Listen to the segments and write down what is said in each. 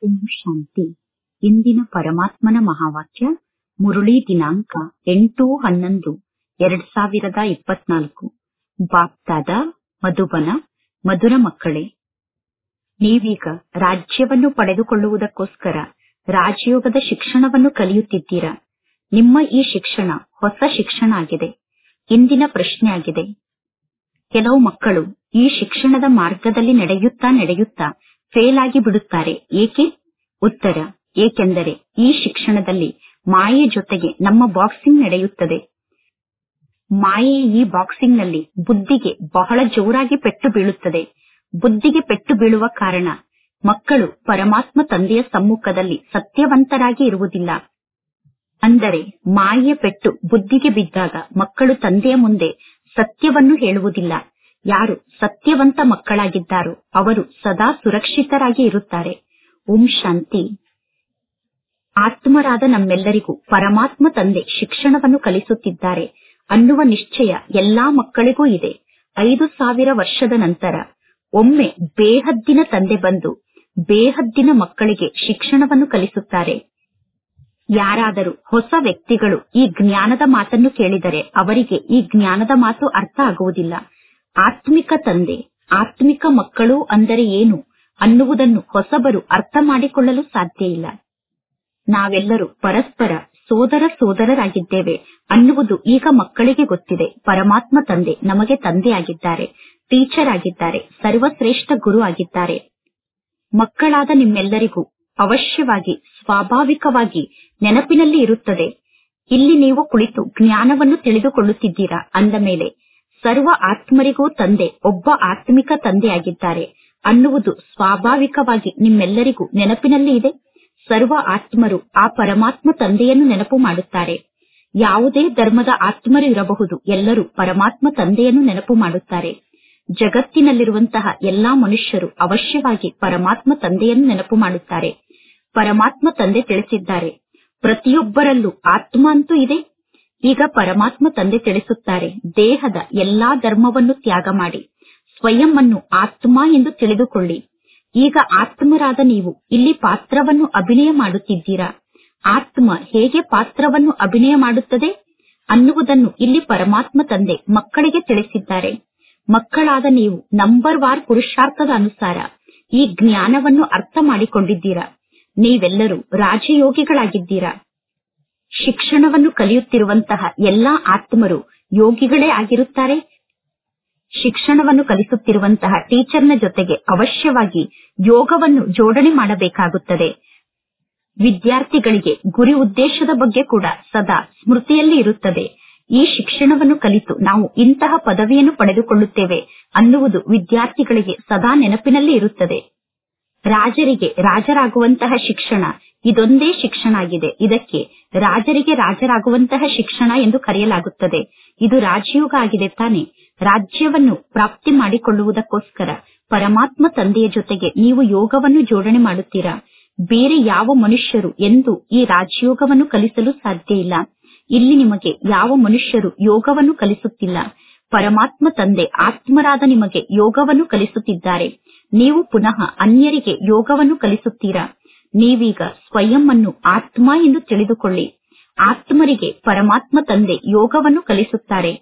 ಓಂ ಶಾಂತಿ ಇಂದಿನ ಪರಮಾತ್ಮನ ಮಹಾವಾಕ್ಯ ಮುರುಳಿ ದಿನಾಂಕ ಎಂಟು ಹನ್ನೊಂದು ಎರಡ್ ಸಾವಿರದ ಇಪ್ಪತ್ನಾಲ್ಕು ಬಾಪ್ದಾದ ಮಧುಬನ ಮಧುರ ಮಕ್ಕಳೇ ನೀವೀಗ ರಾಜ್ಯವನ್ನು ಪಡೆದುಕೊಳ್ಳುವುದಕ್ಕೋಸ್ಕರ ರಾಜಯೋಗದ ಶಿಕ್ಷಣವನ್ನು ಕಲಿಯುತ್ತಿದ್ದೀರಾ ನಿಮ್ಮ ಈ ಶಿಕ್ಷಣ ಹೊಸ ಶಿಕ್ಷಣ ಆಗಿದೆ ಇಂದಿನ ಪ್ರಶ್ನೆಯಾಗಿದೆ ಕೆಲವು ಮಕ್ಕಳು ಈ ಶಿಕ್ಷಣದ ಮಾರ್ಗದಲ್ಲಿ ನಡೆಯುತ್ತಾ ನಡೆಯುತ್ತಾ ಫೇಲ್ ಆಗಿ ಬಿಡುತ್ತಾರೆ ಏಕೆ ಉತ್ತರ ಏಕೆಂದರೆ ಈ ಶಿಕ್ಷಣದಲ್ಲಿ ಮಾಯೆ ಜೊತೆಗೆ ನಮ್ಮ ಬಾಕ್ಸಿಂಗ್ ನಡೆಯುತ್ತದೆ ಮಾಯೆಯ ಈ ಬಾಕ್ಸಿಂಗ್ ನಲ್ಲಿ ಬುದ್ಧಿಗೆ ಬಹಳ ಜೋರಾಗಿ ಪೆಟ್ಟು ಬೀಳುತ್ತದೆ ಬುದ್ಧಿಗೆ ಪೆಟ್ಟು ಬೀಳುವ ಕಾರಣ ಮಕ್ಕಳು ಪರಮಾತ್ಮ ತಂದೆಯ ಸಮ್ಮುಖದಲ್ಲಿ ಸತ್ಯವಂತರಾಗಿ ಇರುವುದಿಲ್ಲ ಅಂದರೆ ಮಾಯೆಯ ಪೆಟ್ಟು ಬುದ್ಧಿಗೆ ಬಿದ್ದಾಗ ಮಕ್ಕಳು ತಂದೆಯ ಮುಂದೆ ಸತ್ಯವನ್ನು ಹೇಳುವುದಿಲ್ಲ ಯಾರು ಸತ್ಯವಂತ ಮಕ್ಕಳಾಗಿದ್ದಾರೋ ಅವರು ಸದಾ ಸುರಕ್ಷಿತರಾಗಿ ಇರುತ್ತಾರೆ ಓಂ ಶಾಂತಿ ಆತ್ಮರಾದ ನಮ್ಮೆಲ್ಲರಿಗೂ ಪರಮಾತ್ಮ ತಂದೆ ಶಿಕ್ಷಣವನ್ನು ಕಲಿಸುತ್ತಿದ್ದಾರೆ ಅನ್ನುವ ನಿಶ್ಚಯ ಎಲ್ಲಾ ಮಕ್ಕಳಿಗೂ ಇದೆ ಐದು ಸಾವಿರ ವರ್ಷದ ನಂತರ ಒಮ್ಮೆ ಬೇಹದ್ದಿನ ತಂದೆ ಬಂದು ಬೇಹದ್ದಿನ ಮಕ್ಕಳಿಗೆ ಶಿಕ್ಷಣವನ್ನು ಕಲಿಸುತ್ತಾರೆ ಯಾರಾದರೂ ಹೊಸ ವ್ಯಕ್ತಿಗಳು ಈ ಜ್ಞಾನದ ಮಾತನ್ನು ಕೇಳಿದರೆ ಅವರಿಗೆ ಈ ಜ್ಞಾನದ ಮಾತು ಅರ್ಥ ಆಗುವುದಿಲ್ಲ ಆತ್ಮಿಕ ತಂದೆ ಆತ್ಮಿಕ ಮಕ್ಕಳು ಅಂದರೆ ಏನು ಅನ್ನುವುದನ್ನು ಹೊಸಬರು ಅರ್ಥ ಮಾಡಿಕೊಳ್ಳಲು ಸಾಧ್ಯ ಇಲ್ಲ ನಾವೆಲ್ಲರೂ ಪರಸ್ಪರ ಸೋದರ ಸೋದರರಾಗಿದ್ದೇವೆ ಅನ್ನುವುದು ಈಗ ಮಕ್ಕಳಿಗೆ ಗೊತ್ತಿದೆ ಪರಮಾತ್ಮ ತಂದೆ ನಮಗೆ ತಂದೆಯಾಗಿದ್ದಾರೆ ಟೀಚರ್ ಆಗಿದ್ದಾರೆ ಸರ್ವಶ್ರೇಷ್ಠ ಗುರು ಆಗಿದ್ದಾರೆ ಮಕ್ಕಳಾದ ನಿಮ್ಮೆಲ್ಲರಿಗೂ ಅವಶ್ಯವಾಗಿ ಸ್ವಾಭಾವಿಕವಾಗಿ ನೆನಪಿನಲ್ಲಿ ಇರುತ್ತದೆ ಇಲ್ಲಿ ನೀವು ಕುಳಿತು ಜ್ಞಾನವನ್ನು ತಿಳಿದುಕೊಳ್ಳುತ್ತಿದ್ದೀರಾ ಅಂದ ಮೇಲೆ ಸರ್ವ ಆತ್ಮರಿಗೂ ತಂದೆ ಒಬ್ಬ ಆತ್ಮಿಕ ತಂದೆಯಾಗಿದ್ದಾರೆ ಅನ್ನುವುದು ಸ್ವಾಭಾವಿಕವಾಗಿ ನಿಮ್ಮೆಲ್ಲರಿಗೂ ನೆನಪಿನಲ್ಲಿ ಇದೆ ಸರ್ವ ಆತ್ಮರು ಆ ಪರಮಾತ್ಮ ತಂದೆಯನ್ನು ನೆನಪು ಮಾಡುತ್ತಾರೆ ಯಾವುದೇ ಧರ್ಮದ ಆತ್ಮರು ಇರಬಹುದು ಎಲ್ಲರೂ ಪರಮಾತ್ಮ ತಂದೆಯನ್ನು ನೆನಪು ಮಾಡುತ್ತಾರೆ ಜಗತ್ತಿನಲ್ಲಿರುವಂತಹ ಎಲ್ಲಾ ಮನುಷ್ಯರು ಅವಶ್ಯವಾಗಿ ಪರಮಾತ್ಮ ತಂದೆಯನ್ನು ನೆನಪು ಮಾಡುತ್ತಾರೆ ಪರಮಾತ್ಮ ತಂದೆ ತಿಳಿಸಿದ್ದಾರೆ ಪ್ರತಿಯೊಬ್ಬರಲ್ಲೂ ಆತ್ಮ ಅಂತೂ ಇದೆ ಈಗ ಪರಮಾತ್ಮ ತಂದೆ ತಿಳಿಸುತ್ತಾರೆ ದೇಹದ ಎಲ್ಲಾ ಧರ್ಮವನ್ನು ತ್ಯಾಗ ಮಾಡಿ ಸ್ವಯಂ ಅನ್ನು ಆತ್ಮ ಎಂದು ತಿಳಿದುಕೊಳ್ಳಿ ಈಗ ಆತ್ಮರಾದ ನೀವು ಇಲ್ಲಿ ಪಾತ್ರವನ್ನು ಅಭಿನಯ ಮಾಡುತ್ತಿದ್ದೀರಾ ಆತ್ಮ ಹೇಗೆ ಪಾತ್ರವನ್ನು ಅಭಿನಯ ಮಾಡುತ್ತದೆ ಅನ್ನುವುದನ್ನು ಇಲ್ಲಿ ಪರಮಾತ್ಮ ತಂದೆ ಮಕ್ಕಳಿಗೆ ತಿಳಿಸಿದ್ದಾರೆ ಮಕ್ಕಳಾದ ನೀವು ನಂಬರ್ ವಾರ್ ಪುರುಷಾರ್ಥದ ಅನುಸಾರ ಈ ಜ್ಞಾನವನ್ನು ಅರ್ಥ ಮಾಡಿಕೊಂಡಿದ್ದೀರಾ ನೀವೆಲ್ಲರೂ ರಾಜಯೋಗಿಗಳಾಗಿದ್ದೀರಾ ಶಿಕ್ಷಣವನ್ನು ಕಲಿಯುತ್ತಿರುವಂತಹ ಎಲ್ಲಾ ಆತ್ಮರು ಯೋಗಿಗಳೇ ಆಗಿರುತ್ತಾರೆ ಶಿಕ್ಷಣವನ್ನು ಕಲಿಸುತ್ತಿರುವಂತಹ ಟೀಚರ್ನ ಜೊತೆಗೆ ಅವಶ್ಯವಾಗಿ ಯೋಗವನ್ನು ಜೋಡಣೆ ಮಾಡಬೇಕಾಗುತ್ತದೆ ವಿದ್ಯಾರ್ಥಿಗಳಿಗೆ ಗುರಿ ಉದ್ದೇಶದ ಬಗ್ಗೆ ಕೂಡ ಸದಾ ಸ್ಮೃತಿಯಲ್ಲಿ ಇರುತ್ತದೆ ಈ ಶಿಕ್ಷಣವನ್ನು ಕಲಿತು ನಾವು ಇಂತಹ ಪದವಿಯನ್ನು ಪಡೆದುಕೊಳ್ಳುತ್ತೇವೆ ಅನ್ನುವುದು ವಿದ್ಯಾರ್ಥಿಗಳಿಗೆ ಸದಾ ನೆನಪಿನಲ್ಲಿ ಇರುತ್ತದೆ ರಾಜರಿಗೆ ರಾಜರಾಗುವಂತಹ ಶಿಕ್ಷಣ ಇದೊಂದೇ ಶಿಕ್ಷಣ ಆಗಿದೆ ಇದಕ್ಕೆ ರಾಜರಿಗೆ ರಾಜರಾಗುವಂತಹ ಶಿಕ್ಷಣ ಎಂದು ಕರೆಯಲಾಗುತ್ತದೆ ಇದು ರಾಜಯೋಗ ಆಗಿದೆ ತಾನೆ ರಾಜ್ಯವನ್ನು ಪ್ರಾಪ್ತಿ ಮಾಡಿಕೊಳ್ಳುವುದಕ್ಕೋಸ್ಕರ ಪರಮಾತ್ಮ ತಂದೆಯ ಜೊತೆಗೆ ನೀವು ಯೋಗವನ್ನು ಜೋಡಣೆ ಮಾಡುತ್ತೀರಾ ಬೇರೆ ಯಾವ ಮನುಷ್ಯರು ಎಂದು ಈ ರಾಜಯೋಗವನ್ನು ಕಲಿಸಲು ಸಾಧ್ಯ ಇಲ್ಲ ಇಲ್ಲಿ ನಿಮಗೆ ಯಾವ ಮನುಷ್ಯರು ಯೋಗವನ್ನು ಕಲಿಸುತ್ತಿಲ್ಲ ಪರಮಾತ್ಮ ತಂದೆ ಆತ್ಮರಾದ ನಿಮಗೆ ಯೋಗವನ್ನು ಕಲಿಸುತ್ತಿದ್ದಾರೆ ನೀವು ಪುನಃ ಅನ್ಯರಿಗೆ ಯೋಗವನ್ನು ಕಲಿಸುತ್ತೀರಾ ನೀವೀಗ ಸ್ವಯಂ ಅನ್ನು ಆತ್ಮ ಎಂದು ತಿಳಿದುಕೊಳ್ಳಿ ಆತ್ಮರಿಗೆ ಪರಮಾತ್ಮ ತಂದೆ ಯೋಗವನ್ನು ಕಲಿಸುತ್ತಾರೆ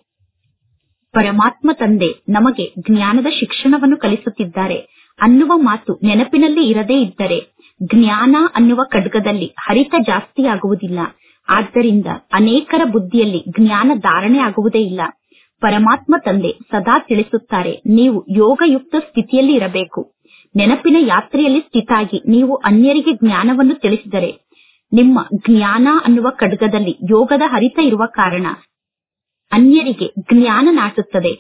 ಪರಮಾತ್ಮ ತಂದೆ ನಮಗೆ ಜ್ಞಾನದ ಶಿಕ್ಷಣವನ್ನು ಕಲಿಸುತ್ತಿದ್ದಾರೆ ಅನ್ನುವ ಮಾತು ನೆನಪಿನಲ್ಲಿ ಇರದೇ ಇದ್ದರೆ ಜ್ಞಾನ ಅನ್ನುವ ಖಡ್ಗದಲ್ಲಿ ಹರಿತ ಜಾಸ್ತಿಯಾಗುವುದಿಲ್ಲ ಆದ್ದರಿಂದ ಅನೇಕರ ಬುದ್ಧಿಯಲ್ಲಿ ಜ್ಞಾನ ಧಾರಣೆ ಆಗುವುದೇ ಇಲ್ಲ ಪರಮಾತ್ಮ ತಂದೆ ಸದಾ ತಿಳಿಸುತ್ತಾರೆ ನೀವು ಯೋಗಯುಕ್ತ ಸ್ಥಿತಿಯಲ್ಲಿ ಇರಬೇಕು ನೆನಪಿನ ಯಾತ್ರೆಯಲ್ಲಿ ಸ್ಥಿತಾಗಿ ನೀವು ಅನ್ಯರಿಗೆ ಜ್ಞಾನವನ್ನು ತಿಳಿಸಿದರೆ ನಿಮ್ಮ ಜ್ಞಾನ ಅನ್ನುವ ಖಡ್ಗದಲ್ಲಿ ಯೋಗದ ಹರಿತ ಇರುವ ಕಾರಣ ಅನ್ಯರಿಗೆ ಜ್ಞಾನ ನಾಟುತ್ತದೆ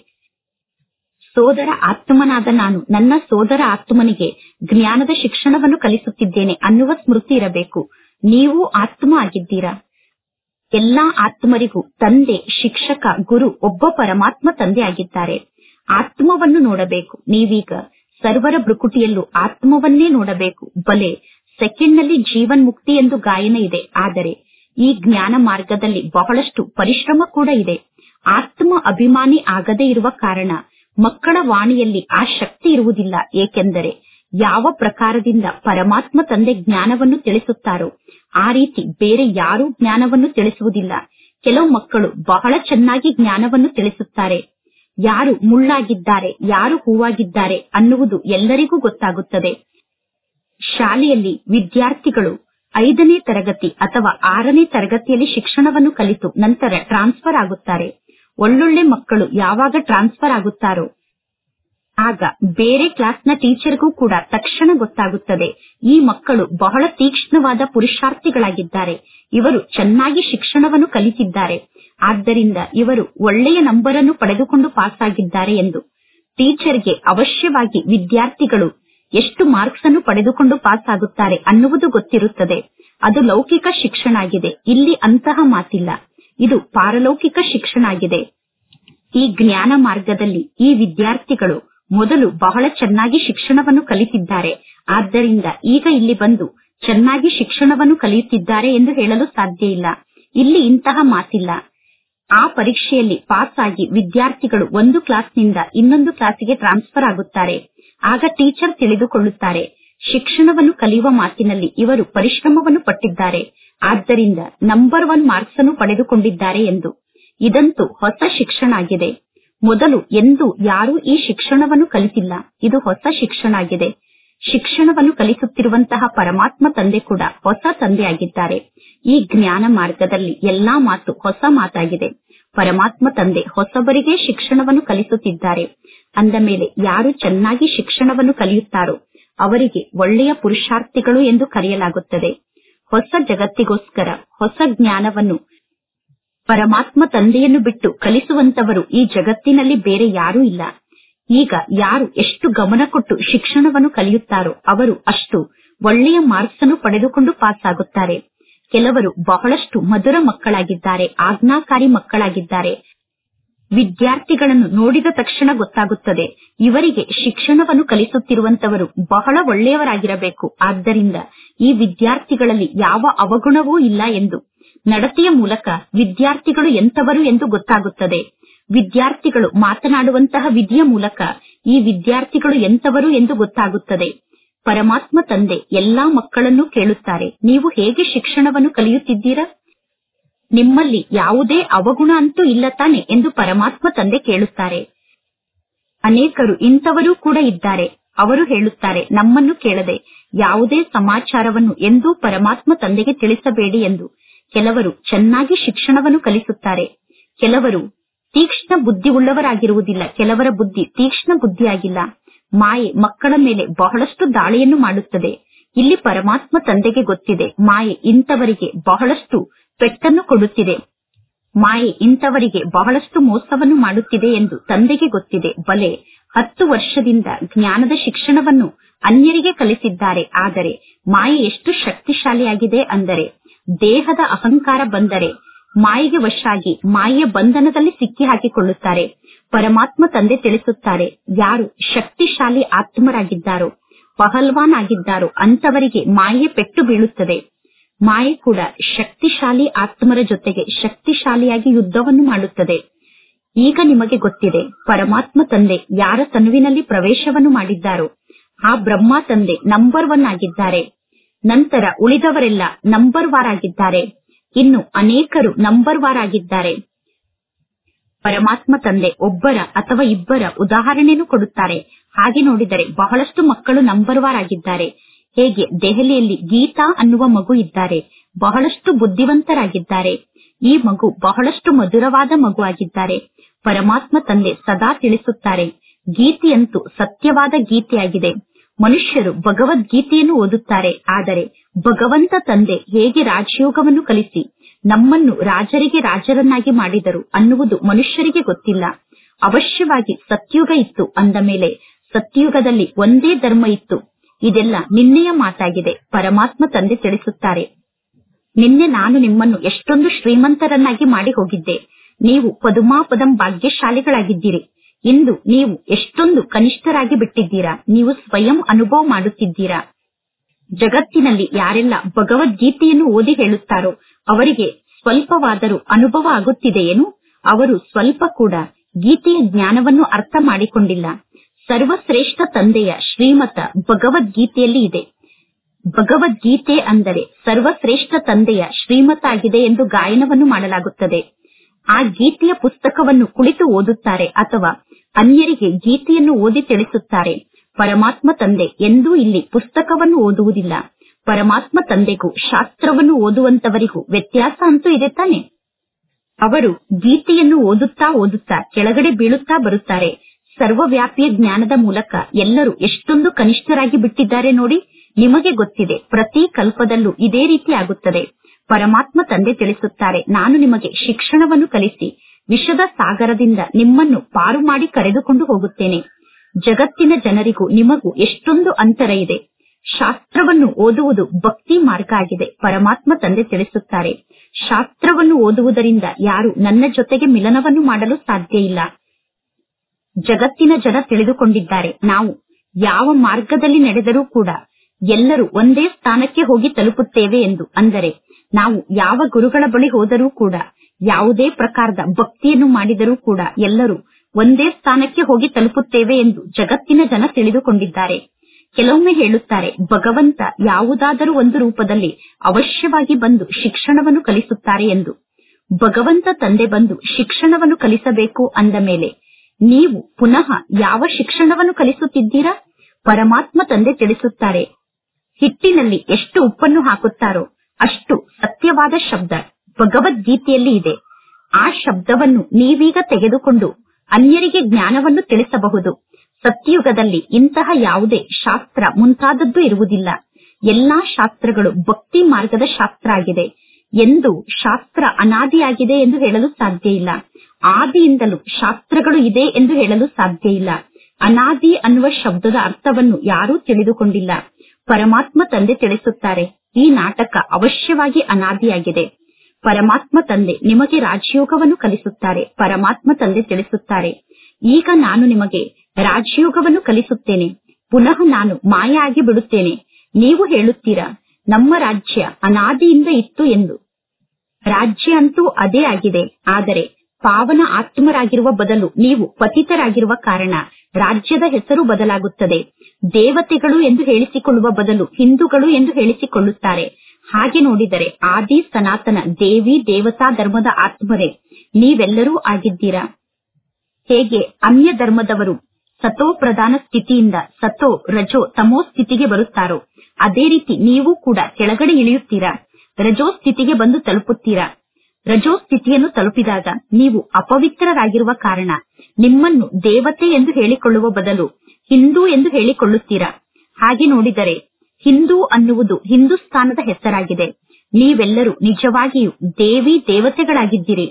ಸೋದರ ಆತ್ಮನಾದ ನಾನು ನನ್ನ ಸೋದರ ಆತ್ಮನಿಗೆ ಜ್ಞಾನದ ಶಿಕ್ಷಣವನ್ನು ಕಲಿಸುತ್ತಿದ್ದೇನೆ ಅನ್ನುವ ಸ್ಮೃತಿ ಇರಬೇಕು ನೀವು ಆತ್ಮ ಆಗಿದ್ದೀರಾ ಎಲ್ಲಾ ಆತ್ಮರಿಗೂ ತಂದೆ ಶಿಕ್ಷಕ ಗುರು ಒಬ್ಬ ಪರಮಾತ್ಮ ತಂದೆ ಆಗಿದ್ದಾರೆ ಆತ್ಮವನ್ನು ನೋಡಬೇಕು ನೀವೀಗ ಸರ್ವರ ಭ್ರುಕುಟಿಯಲ್ಲೂ ಆತ್ಮವನ್ನೇ ನೋಡಬೇಕು ಬಲೆ ಸೆಕೆಂಡ್ನಲ್ಲಿ ಜೀವನ್ ಮುಕ್ತಿ ಎಂದು ಗಾಯನ ಇದೆ ಆದರೆ ಈ ಜ್ಞಾನ ಮಾರ್ಗದಲ್ಲಿ ಬಹಳಷ್ಟು ಪರಿಶ್ರಮ ಕೂಡ ಇದೆ ಆತ್ಮ ಅಭಿಮಾನಿ ಆಗದೇ ಇರುವ ಕಾರಣ ಮಕ್ಕಳ ವಾಣಿಯಲ್ಲಿ ಆ ಶಕ್ತಿ ಇರುವುದಿಲ್ಲ ಏಕೆಂದರೆ ಯಾವ ಪ್ರಕಾರದಿಂದ ಪರಮಾತ್ಮ ತಂದೆ ಜ್ಞಾನವನ್ನು ತಿಳಿಸುತ್ತಾರೋ ಆ ರೀತಿ ಬೇರೆ ಯಾರೂ ಜ್ಞಾನವನ್ನು ತಿಳಿಸುವುದಿಲ್ಲ ಕೆಲವು ಮಕ್ಕಳು ಬಹಳ ಚೆನ್ನಾಗಿ ಜ್ಞಾನವನ್ನು ತಿಳಿಸುತ್ತಾರೆ ಯಾರು ಮುಳ್ಳಾಗಿದ್ದಾರೆ ಯಾರು ಹೂವಾಗಿದ್ದಾರೆ ಅನ್ನುವುದು ಎಲ್ಲರಿಗೂ ಗೊತ್ತಾಗುತ್ತದೆ ಶಾಲೆಯಲ್ಲಿ ವಿದ್ಯಾರ್ಥಿಗಳು ಐದನೇ ತರಗತಿ ಅಥವಾ ಆರನೇ ತರಗತಿಯಲ್ಲಿ ಶಿಕ್ಷಣವನ್ನು ಕಲಿತು ನಂತರ ಟ್ರಾನ್ಸ್ಫರ್ ಆಗುತ್ತಾರೆ ಒಳ್ಳೊಳ್ಳೆ ಮಕ್ಕಳು ಯಾವಾಗ ಟ್ರಾನ್ಸ್ಫರ್ ಆಗುತ್ತಾರೋ ಆಗ ಬೇರೆ ಕ್ಲಾಸ್ನ ಟೀಚರ್ಗೂ ಕೂಡ ತಕ್ಷಣ ಗೊತ್ತಾಗುತ್ತದೆ ಈ ಮಕ್ಕಳು ಬಹಳ ತೀಕ್ಷ್ಣವಾದ ಪುರುಷಾರ್ಥಿಗಳಾಗಿದ್ದಾರೆ ಇವರು ಚೆನ್ನಾಗಿ ಶಿಕ್ಷಣವನ್ನು ಕಲಿತಿದ್ದಾರೆ ಆದ್ದರಿಂದ ಇವರು ಒಳ್ಳೆಯ ನಂಬರ್ ಅನ್ನು ಪಡೆದುಕೊಂಡು ಪಾಸ್ ಆಗಿದ್ದಾರೆ ಎಂದು ಟೀಚರ್ಗೆ ಅವಶ್ಯವಾಗಿ ವಿದ್ಯಾರ್ಥಿಗಳು ಎಷ್ಟು ಮಾರ್ಕ್ಸ್ ಅನ್ನು ಪಡೆದುಕೊಂಡು ಪಾಸ್ ಆಗುತ್ತಾರೆ ಅನ್ನುವುದು ಗೊತ್ತಿರುತ್ತದೆ ಅದು ಲೌಕಿಕ ಶಿಕ್ಷಣ ಆಗಿದೆ ಇಲ್ಲಿ ಅಂತಹ ಮಾತಿಲ್ಲ ಇದು ಪಾರಲೌಕಿಕ ಶಿಕ್ಷಣ ಆಗಿದೆ ಈ ಜ್ಞಾನ ಮಾರ್ಗದಲ್ಲಿ ಈ ವಿದ್ಯಾರ್ಥಿಗಳು ಮೊದಲು ಬಹಳ ಚೆನ್ನಾಗಿ ಶಿಕ್ಷಣವನ್ನು ಕಲಿತಿದ್ದಾರೆ ಆದ್ದರಿಂದ ಈಗ ಇಲ್ಲಿ ಬಂದು ಚೆನ್ನಾಗಿ ಶಿಕ್ಷಣವನ್ನು ಕಲಿಯುತ್ತಿದ್ದಾರೆ ಎಂದು ಹೇಳಲು ಸಾಧ್ಯ ಇಲ್ಲ ಇಲ್ಲಿ ಇಂತಹ ಮಾತಿಲ್ಲ ಆ ಪರೀಕ್ಷೆಯಲ್ಲಿ ಪಾಸ್ ಆಗಿ ವಿದ್ಯಾರ್ಥಿಗಳು ಒಂದು ಕ್ಲಾಸ್ನಿಂದ ಇನ್ನೊಂದು ಕ್ಲಾಸಿಗೆ ಟ್ರಾನ್ಸ್ಫರ್ ಆಗುತ್ತಾರೆ ಆಗ ಟೀಚರ್ ತಿಳಿದುಕೊಳ್ಳುತ್ತಾರೆ ಶಿಕ್ಷಣವನ್ನು ಕಲಿಯುವ ಮಾತಿನಲ್ಲಿ ಇವರು ಪರಿಶ್ರಮವನ್ನು ಪಟ್ಟಿದ್ದಾರೆ ಆದ್ದರಿಂದ ನಂಬರ್ ಒನ್ ಮಾರ್ಕ್ಸ್ ಅನ್ನು ಪಡೆದುಕೊಂಡಿದ್ದಾರೆ ಎಂದು ಇದಂತೂ ಹೊಸ ಶಿಕ್ಷಣ ಆಗಿದೆ ಮೊದಲು ಎಂದು ಯಾರೂ ಈ ಶಿಕ್ಷಣವನ್ನು ಕಲಿತಿಲ್ಲ ಇದು ಹೊಸ ಶಿಕ್ಷಣ ಆಗಿದೆ ಶಿಕ್ಷಣವನ್ನು ಕಲಿಸುತ್ತಿರುವಂತಹ ಪರಮಾತ್ಮ ತಂದೆ ಕೂಡ ಹೊಸ ತಂದೆಯಾಗಿದ್ದಾರೆ ಈ ಜ್ಞಾನ ಮಾರ್ಗದಲ್ಲಿ ಎಲ್ಲಾ ಮಾತು ಹೊಸ ಮಾತಾಗಿದೆ ಪರಮಾತ್ಮ ತಂದೆ ಹೊಸಬರಿಗೆ ಶಿಕ್ಷಣವನ್ನು ಕಲಿಸುತ್ತಿದ್ದಾರೆ ಅಂದ ಮೇಲೆ ಯಾರು ಚೆನ್ನಾಗಿ ಶಿಕ್ಷಣವನ್ನು ಕಲಿಯುತ್ತಾರೋ ಅವರಿಗೆ ಒಳ್ಳೆಯ ಪುರುಷಾರ್ಥಿಗಳು ಎಂದು ಕರೆಯಲಾಗುತ್ತದೆ ಹೊಸ ಜಗತ್ತಿಗೋಸ್ಕರ ಹೊಸ ಜ್ಞಾನವನ್ನು ಪರಮಾತ್ಮ ತಂದೆಯನ್ನು ಬಿಟ್ಟು ಕಲಿಸುವಂತವರು ಈ ಜಗತ್ತಿನಲ್ಲಿ ಬೇರೆ ಯಾರೂ ಇಲ್ಲ ಈಗ ಯಾರು ಎಷ್ಟು ಗಮನ ಕೊಟ್ಟು ಶಿಕ್ಷಣವನ್ನು ಕಲಿಯುತ್ತಾರೋ ಅವರು ಅಷ್ಟು ಒಳ್ಳೆಯ ಮಾರ್ಕ್ಸ್ ಅನ್ನು ಪಡೆದುಕೊಂಡು ಪಾಸ್ ಆಗುತ್ತಾರೆ ಕೆಲವರು ಬಹಳಷ್ಟು ಮಧುರ ಮಕ್ಕಳಾಗಿದ್ದಾರೆ ಆಜ್ಞಾಕಾರಿ ಮಕ್ಕಳಾಗಿದ್ದಾರೆ ವಿದ್ಯಾರ್ಥಿಗಳನ್ನು ನೋಡಿದ ತಕ್ಷಣ ಗೊತ್ತಾಗುತ್ತದೆ ಇವರಿಗೆ ಶಿಕ್ಷಣವನ್ನು ಕಲಿಸುತ್ತಿರುವಂತವರು ಬಹಳ ಒಳ್ಳೆಯವರಾಗಿರಬೇಕು ಆದ್ದರಿಂದ ಈ ವಿದ್ಯಾರ್ಥಿಗಳಲ್ಲಿ ಯಾವ ಅವಗುಣವೂ ಇಲ್ಲ ಎಂದು ನಡತೆಯ ಮೂಲಕ ವಿದ್ಯಾರ್ಥಿಗಳು ಎಂತವರು ಎಂದು ಗೊತ್ತಾಗುತ್ತದೆ ವಿದ್ಯಾರ್ಥಿಗಳು ಮಾತನಾಡುವಂತಹ ವಿಧಿಯ ಮೂಲಕ ಈ ವಿದ್ಯಾರ್ಥಿಗಳು ಎಂತವರು ಎಂದು ಗೊತ್ತಾಗುತ್ತದೆ ಪರಮಾತ್ಮ ತಂದೆ ಎಲ್ಲಾ ಮಕ್ಕಳನ್ನು ಕೇಳುತ್ತಾರೆ ನೀವು ಹೇಗೆ ಶಿಕ್ಷಣವನ್ನು ಕಲಿಯುತ್ತಿದ್ದೀರಾ ನಿಮ್ಮಲ್ಲಿ ಯಾವುದೇ ಅವಗುಣ ಅಂತೂ ಇಲ್ಲ ತಾನೆ ಎಂದು ಪರಮಾತ್ಮ ತಂದೆ ಕೇಳುತ್ತಾರೆ ಅನೇಕರು ಇಂಥವರೂ ಕೂಡ ಇದ್ದಾರೆ ಅವರು ಹೇಳುತ್ತಾರೆ ನಮ್ಮನ್ನು ಕೇಳದೆ ಯಾವುದೇ ಸಮಾಚಾರವನ್ನು ಎಂದೂ ಪರಮಾತ್ಮ ತಂದೆಗೆ ತಿಳಿಸಬೇಡಿ ಎಂದು ಕೆಲವರು ಚೆನ್ನಾಗಿ ಶಿಕ್ಷಣವನ್ನು ಕಲಿಸುತ್ತಾರೆ ಕೆಲವರು ತೀಕ್ಷ್ಣ ಬುದ್ಧಿ ಉಳ್ಳವರಾಗಿರುವುದಿಲ್ಲ ಕೆಲವರ ಬುದ್ಧಿ ತೀಕ್ಷ್ಣ ಬುದ್ಧಿಯಾಗಿಲ್ಲ ಮಾಯೆ ಮಕ್ಕಳ ಮೇಲೆ ಬಹಳಷ್ಟು ದಾಳಿಯನ್ನು ಮಾಡುತ್ತದೆ ಇಲ್ಲಿ ಪರಮಾತ್ಮ ತಂದೆಗೆ ಗೊತ್ತಿದೆ ಮಾಯೆ ಇಂಥವರಿಗೆ ಬಹಳಷ್ಟು ಪೆಟ್ಟನ್ನು ಕೊಡುತ್ತಿದೆ ಮಾಯೆ ಇಂಥವರಿಗೆ ಬಹಳಷ್ಟು ಮೋಸವನ್ನು ಮಾಡುತ್ತಿದೆ ಎಂದು ತಂದೆಗೆ ಗೊತ್ತಿದೆ ಬಲೆ ಹತ್ತು ವರ್ಷದಿಂದ ಜ್ಞಾನದ ಶಿಕ್ಷಣವನ್ನು ಅನ್ಯರಿಗೆ ಕಲಿಸಿದ್ದಾರೆ ಆದರೆ ಮಾಯೆ ಎಷ್ಟು ಶಕ್ತಿಶಾಲಿಯಾಗಿದೆ ಅಂದರೆ ದೇಹದ ಅಹಂಕಾರ ಬಂದರೆ ಮಾಯೆಗೆ ವಶಾಗಿ ಮಾಯೆಯ ಬಂಧನದಲ್ಲಿ ಸಿಕ್ಕಿ ಹಾಕಿಕೊಳ್ಳುತ್ತಾರೆ ಪರಮಾತ್ಮ ತಂದೆ ತಿಳಿಸುತ್ತಾರೆ ಯಾರು ಶಕ್ತಿಶಾಲಿ ಆತ್ಮರಾಗಿದ್ದಾರೋ ಪಹಲ್ವಾನ್ ಆಗಿದ್ದಾರೋ ಅಂತವರಿಗೆ ಮಾಯೆ ಪೆಟ್ಟು ಬೀಳುತ್ತದೆ ಮಾಯೆ ಕೂಡ ಶಕ್ತಿಶಾಲಿ ಆತ್ಮರ ಜೊತೆಗೆ ಶಕ್ತಿಶಾಲಿಯಾಗಿ ಯುದ್ಧವನ್ನು ಮಾಡುತ್ತದೆ ಈಗ ನಿಮಗೆ ಗೊತ್ತಿದೆ ಪರಮಾತ್ಮ ತಂದೆ ಯಾರ ತನುವಿನಲ್ಲಿ ಪ್ರವೇಶವನ್ನು ಮಾಡಿದ್ದಾರೋ ಆ ಬ್ರಹ್ಮ ತಂದೆ ನಂಬರ್ ಒನ್ ಆಗಿದ್ದಾರೆ ನಂತರ ಉಳಿದವರೆಲ್ಲ ನಂಬರ್ ವಾರ್ ಆಗಿದ್ದಾರೆ ಇನ್ನು ಅನೇಕರು ನಂಬರ್ ವಾರ್ ಆಗಿದ್ದಾರೆ ಪರಮಾತ್ಮ ತಂದೆ ಒಬ್ಬರ ಅಥವಾ ಇಬ್ಬರ ಉದಾಹರಣೆಯನ್ನು ಕೊಡುತ್ತಾರೆ ಹಾಗೆ ನೋಡಿದರೆ ಬಹಳಷ್ಟು ಮಕ್ಕಳು ನಂಬರ್ ವಾರ್ ಆಗಿದ್ದಾರೆ ಹೇಗೆ ದೆಹಲಿಯಲ್ಲಿ ಗೀತಾ ಅನ್ನುವ ಮಗು ಇದ್ದಾರೆ ಬಹಳಷ್ಟು ಬುದ್ಧಿವಂತರಾಗಿದ್ದಾರೆ ಈ ಮಗು ಬಹಳಷ್ಟು ಮಧುರವಾದ ಮಗು ಆಗಿದ್ದಾರೆ ಪರಮಾತ್ಮ ತಂದೆ ಸದಾ ತಿಳಿಸುತ್ತಾರೆ ಗೀತೆಯಂತೂ ಸತ್ಯವಾದ ಗೀತೆಯಾಗಿದೆ ಮನುಷ್ಯರು ಭಗವದ್ಗೀತೆಯನ್ನು ಓದುತ್ತಾರೆ ಆದರೆ ಭಗವಂತ ತಂದೆ ಹೇಗೆ ರಾಜಯೋಗವನ್ನು ಕಲಿಸಿ ನಮ್ಮನ್ನು ರಾಜರಿಗೆ ರಾಜರನ್ನಾಗಿ ಮಾಡಿದರು ಅನ್ನುವುದು ಮನುಷ್ಯರಿಗೆ ಗೊತ್ತಿಲ್ಲ ಅವಶ್ಯವಾಗಿ ಸತ್ಯುಗ ಇತ್ತು ಅಂದ ಮೇಲೆ ಸತ್ಯುಗದಲ್ಲಿ ಒಂದೇ ಧರ್ಮ ಇತ್ತು ಇದೆಲ್ಲ ನಿನ್ನೆಯ ಮಾತಾಗಿದೆ ಪರಮಾತ್ಮ ತಂದೆ ತಿಳಿಸುತ್ತಾರೆ ನಿನ್ನೆ ನಾನು ನಿಮ್ಮನ್ನು ಎಷ್ಟೊಂದು ಶ್ರೀಮಂತರನ್ನಾಗಿ ಮಾಡಿ ಹೋಗಿದ್ದೆ ನೀವು ಪದುಮಾಪದಂ ಭಾಗ್ಯಶಾಲಿಗಳಾಗಿದ್ದೀರಿ ಇಂದು ನೀವು ಎಷ್ಟೊಂದು ಕನಿಷ್ಠರಾಗಿ ಬಿಟ್ಟಿದ್ದೀರಾ ನೀವು ಸ್ವಯಂ ಅನುಭವ ಮಾಡುತ್ತಿದ್ದೀರಾ ಜಗತ್ತಿನಲ್ಲಿ ಯಾರೆಲ್ಲ ಭಗವದ್ಗೀತೆಯನ್ನು ಓದಿ ಹೇಳುತ್ತಾರೋ ಅವರಿಗೆ ಸ್ವಲ್ಪವಾದರೂ ಅನುಭವ ಆಗುತ್ತಿದೆಯೇನು ಅವರು ಸ್ವಲ್ಪ ಕೂಡ ಗೀತೆಯ ಜ್ಞಾನವನ್ನು ಅರ್ಥ ಮಾಡಿಕೊಂಡಿಲ್ಲ ಸರ್ವಶ್ರೇಷ್ಠ ತಂದೆಯ ಶ್ರೀಮತ ಭಗವದ್ಗೀತೆಯಲ್ಲಿ ಇದೆ ಭಗವದ್ಗೀತೆ ಅಂದರೆ ಸರ್ವಶ್ರೇಷ್ಠ ತಂದೆಯ ಶ್ರೀಮತ ಆಗಿದೆ ಎಂದು ಗಾಯನವನ್ನು ಮಾಡಲಾಗುತ್ತದೆ ಆ ಗೀತೆಯ ಪುಸ್ತಕವನ್ನು ಕುಳಿತು ಓದುತ್ತಾರೆ ಅಥವಾ ಅನ್ಯರಿಗೆ ಗೀತೆಯನ್ನು ಓದಿ ತಿಳಿಸುತ್ತಾರೆ ಪರಮಾತ್ಮ ತಂದೆ ಎಂದೂ ಇಲ್ಲಿ ಪುಸ್ತಕವನ್ನು ಓದುವುದಿಲ್ಲ ಪರಮಾತ್ಮ ತಂದೆಗೂ ಶಾಸ್ತ್ರವನ್ನು ಓದುವಂತವರಿಗೂ ವ್ಯತ್ಯಾಸ ಅಂತೂ ಇದೆ ತಾನೆ ಅವರು ಗೀತೆಯನ್ನು ಓದುತ್ತಾ ಓದುತ್ತಾ ಕೆಳಗಡೆ ಬೀಳುತ್ತಾ ಬರುತ್ತಾರೆ ಸರ್ವವ್ಯಾಪಿಯ ಜ್ಞಾನದ ಮೂಲಕ ಎಲ್ಲರೂ ಎಷ್ಟೊಂದು ಕನಿಷ್ಠರಾಗಿ ಬಿಟ್ಟಿದ್ದಾರೆ ನೋಡಿ ನಿಮಗೆ ಗೊತ್ತಿದೆ ಪ್ರತಿ ಕಲ್ಪದಲ್ಲೂ ಇದೇ ರೀತಿ ಆಗುತ್ತದೆ ಪರಮಾತ್ಮ ತಂದೆ ತಿಳಿಸುತ್ತಾರೆ ನಾನು ನಿಮಗೆ ಶಿಕ್ಷಣವನ್ನು ಕಲಿಸಿ ವಿಷದ ಸಾಗರದಿಂದ ನಿಮ್ಮನ್ನು ಪಾರು ಮಾಡಿ ಕರೆದುಕೊಂಡು ಹೋಗುತ್ತೇನೆ ಜಗತ್ತಿನ ಜನರಿಗೂ ನಿಮಗೂ ಎಷ್ಟೊಂದು ಅಂತರ ಇದೆ ಶಾಸ್ತ್ರವನ್ನು ಓದುವುದು ಭಕ್ತಿ ಮಾರ್ಗ ಆಗಿದೆ ಪರಮಾತ್ಮ ತಂದೆ ತಿಳಿಸುತ್ತಾರೆ ಶಾಸ್ತ್ರವನ್ನು ಓದುವುದರಿಂದ ಯಾರು ನನ್ನ ಜೊತೆಗೆ ಮಿಲನವನ್ನು ಮಾಡಲು ಸಾಧ್ಯ ಇಲ್ಲ ಜಗತ್ತಿನ ಜನ ತಿಳಿದುಕೊಂಡಿದ್ದಾರೆ ನಾವು ಯಾವ ಮಾರ್ಗದಲ್ಲಿ ನಡೆದರೂ ಕೂಡ ಎಲ್ಲರೂ ಒಂದೇ ಸ್ಥಾನಕ್ಕೆ ಹೋಗಿ ತಲುಪುತ್ತೇವೆ ಎಂದು ಅಂದರೆ ನಾವು ಯಾವ ಗುರುಗಳ ಬಳಿ ಹೋದರೂ ಕೂಡ ಯಾವುದೇ ಪ್ರಕಾರದ ಭಕ್ತಿಯನ್ನು ಮಾಡಿದರೂ ಕೂಡ ಎಲ್ಲರೂ ಒಂದೇ ಸ್ಥಾನಕ್ಕೆ ಹೋಗಿ ತಲುಪುತ್ತೇವೆ ಎಂದು ಜಗತ್ತಿನ ಜನ ತಿಳಿದುಕೊಂಡಿದ್ದಾರೆ ಕೆಲವೊಮ್ಮೆ ಹೇಳುತ್ತಾರೆ ಭಗವಂತ ಯಾವುದಾದರೂ ಒಂದು ರೂಪದಲ್ಲಿ ಅವಶ್ಯವಾಗಿ ಬಂದು ಶಿಕ್ಷಣವನ್ನು ಕಲಿಸುತ್ತಾರೆ ಎಂದು ಭಗವಂತ ತಂದೆ ಬಂದು ಶಿಕ್ಷಣವನ್ನು ಕಲಿಸಬೇಕು ಅಂದ ಮೇಲೆ ನೀವು ಪುನಃ ಯಾವ ಶಿಕ್ಷಣವನ್ನು ಕಲಿಸುತ್ತಿದ್ದೀರಾ ಪರಮಾತ್ಮ ತಂದೆ ತಿಳಿಸುತ್ತಾರೆ ಹಿಟ್ಟಿನಲ್ಲಿ ಎಷ್ಟು ಉಪ್ಪನ್ನು ಹಾಕುತ್ತಾರೋ ಅಷ್ಟು ಸತ್ಯವಾದ ಶಬ್ದ ಭಗವದ್ಗೀತೆಯಲ್ಲಿ ಇದೆ ಆ ಶಬ್ದವನ್ನು ನೀವೀಗ ತೆಗೆದುಕೊಂಡು ಅನ್ಯರಿಗೆ ಜ್ಞಾನವನ್ನು ತಿಳಿಸಬಹುದು ಸತ್ಯಯುಗದಲ್ಲಿ ಇಂತಹ ಯಾವುದೇ ಶಾಸ್ತ್ರ ಮುಂತಾದದ್ದು ಇರುವುದಿಲ್ಲ ಎಲ್ಲಾ ಶಾಸ್ತ್ರಗಳು ಭಕ್ತಿ ಮಾರ್ಗದ ಶಾಸ್ತ್ರ ಆಗಿದೆ ಎಂದು ಶಾಸ್ತ್ರ ಅನಾದಿಯಾಗಿದೆ ಎಂದು ಹೇಳಲು ಸಾಧ್ಯ ಇಲ್ಲ ಆದಿಯಿಂದಲೂ ಶಾಸ್ತ್ರಗಳು ಇದೆ ಎಂದು ಹೇಳಲು ಸಾಧ್ಯ ಇಲ್ಲ ಅನಾದಿ ಅನ್ನುವ ಶಬ್ದದ ಅರ್ಥವನ್ನು ಯಾರೂ ತಿಳಿದುಕೊಂಡಿಲ್ಲ ಪರಮಾತ್ಮ ತಂದೆ ತಿಳಿಸುತ್ತಾರೆ ಈ ನಾಟಕ ಅವಶ್ಯವಾಗಿ ಅನಾದಿಯಾಗಿದೆ ಪರಮಾತ್ಮ ತಂದೆ ನಿಮಗೆ ರಾಜಯೋಗವನ್ನು ಕಲಿಸುತ್ತಾರೆ ಪರಮಾತ್ಮ ತಂದೆ ತಿಳಿಸುತ್ತಾರೆ ಈಗ ನಾನು ನಿಮಗೆ ರಾಜಯೋಗವನ್ನು ಕಲಿಸುತ್ತೇನೆ ಪುನಃ ನಾನು ಮಾಯ ಆಗಿ ಬಿಡುತ್ತೇನೆ ನೀವು ಹೇಳುತ್ತೀರಾ ನಮ್ಮ ರಾಜ್ಯ ಅನಾದಿಯಿಂದ ಇತ್ತು ಎಂದು ರಾಜ್ಯ ಅಂತೂ ಅದೇ ಆಗಿದೆ ಆದರೆ ಪಾವನ ಆತ್ಮರಾಗಿರುವ ಬದಲು ನೀವು ಪತಿತರಾಗಿರುವ ಕಾರಣ ರಾಜ್ಯದ ಹೆಸರು ಬದಲಾಗುತ್ತದೆ ದೇವತೆಗಳು ಎಂದು ಹೇಳಿಸಿಕೊಳ್ಳುವ ಬದಲು ಹಿಂದೂಗಳು ಎಂದು ಹೇಳಿಸಿಕೊಳ್ಳುತ್ತಾರೆ ಹಾಗೆ ನೋಡಿದರೆ ಆದಿ ಸನಾತನ ದೇವಿ ದೇವತಾ ಧರ್ಮದ ಆತ್ಮರೇ ನೀವೆಲ್ಲರೂ ಆಗಿದ್ದೀರಾ ಹೇಗೆ ಅನ್ಯ ಧರ್ಮದವರು ಸತೋ ಪ್ರಧಾನ ಸ್ಥಿತಿಯಿಂದ ಸತೋ ರಜೋ ತಮೋ ಸ್ಥಿತಿಗೆ ಬರುತ್ತಾರೋ ಅದೇ ರೀತಿ ನೀವು ಕೂಡ ಕೆಳಗಡೆ ಇಳಿಯುತ್ತೀರಾ ರಜೋ ಸ್ಥಿತಿಗೆ ಬಂದು ತಲುಪುತ್ತೀರಾ ರಜೋ ಸ್ಥಿತಿಯನ್ನು ತಲುಪಿದಾಗ ನೀವು ಅಪವಿತ್ರರಾಗಿರುವ ಕಾರಣ ನಿಮ್ಮನ್ನು ದೇವತೆ ಎಂದು ಹೇಳಿಕೊಳ್ಳುವ ಬದಲು ಹಿಂದೂ ಎಂದು ಹೇಳಿಕೊಳ್ಳುತ್ತೀರಾ ಹಾಗೆ ನೋಡಿದರೆ ಹಿಂದೂ ಅನ್ನುವುದು ಹಿಂದೂಸ್ತಾನದ ಹೆಸರಾಗಿದೆ ನೀವೆಲ್ಲರೂ ನಿಜವಾಗಿಯೂ ದೇವಿ ದೇವತೆಗಳಾಗಿದ್ದೀರಿ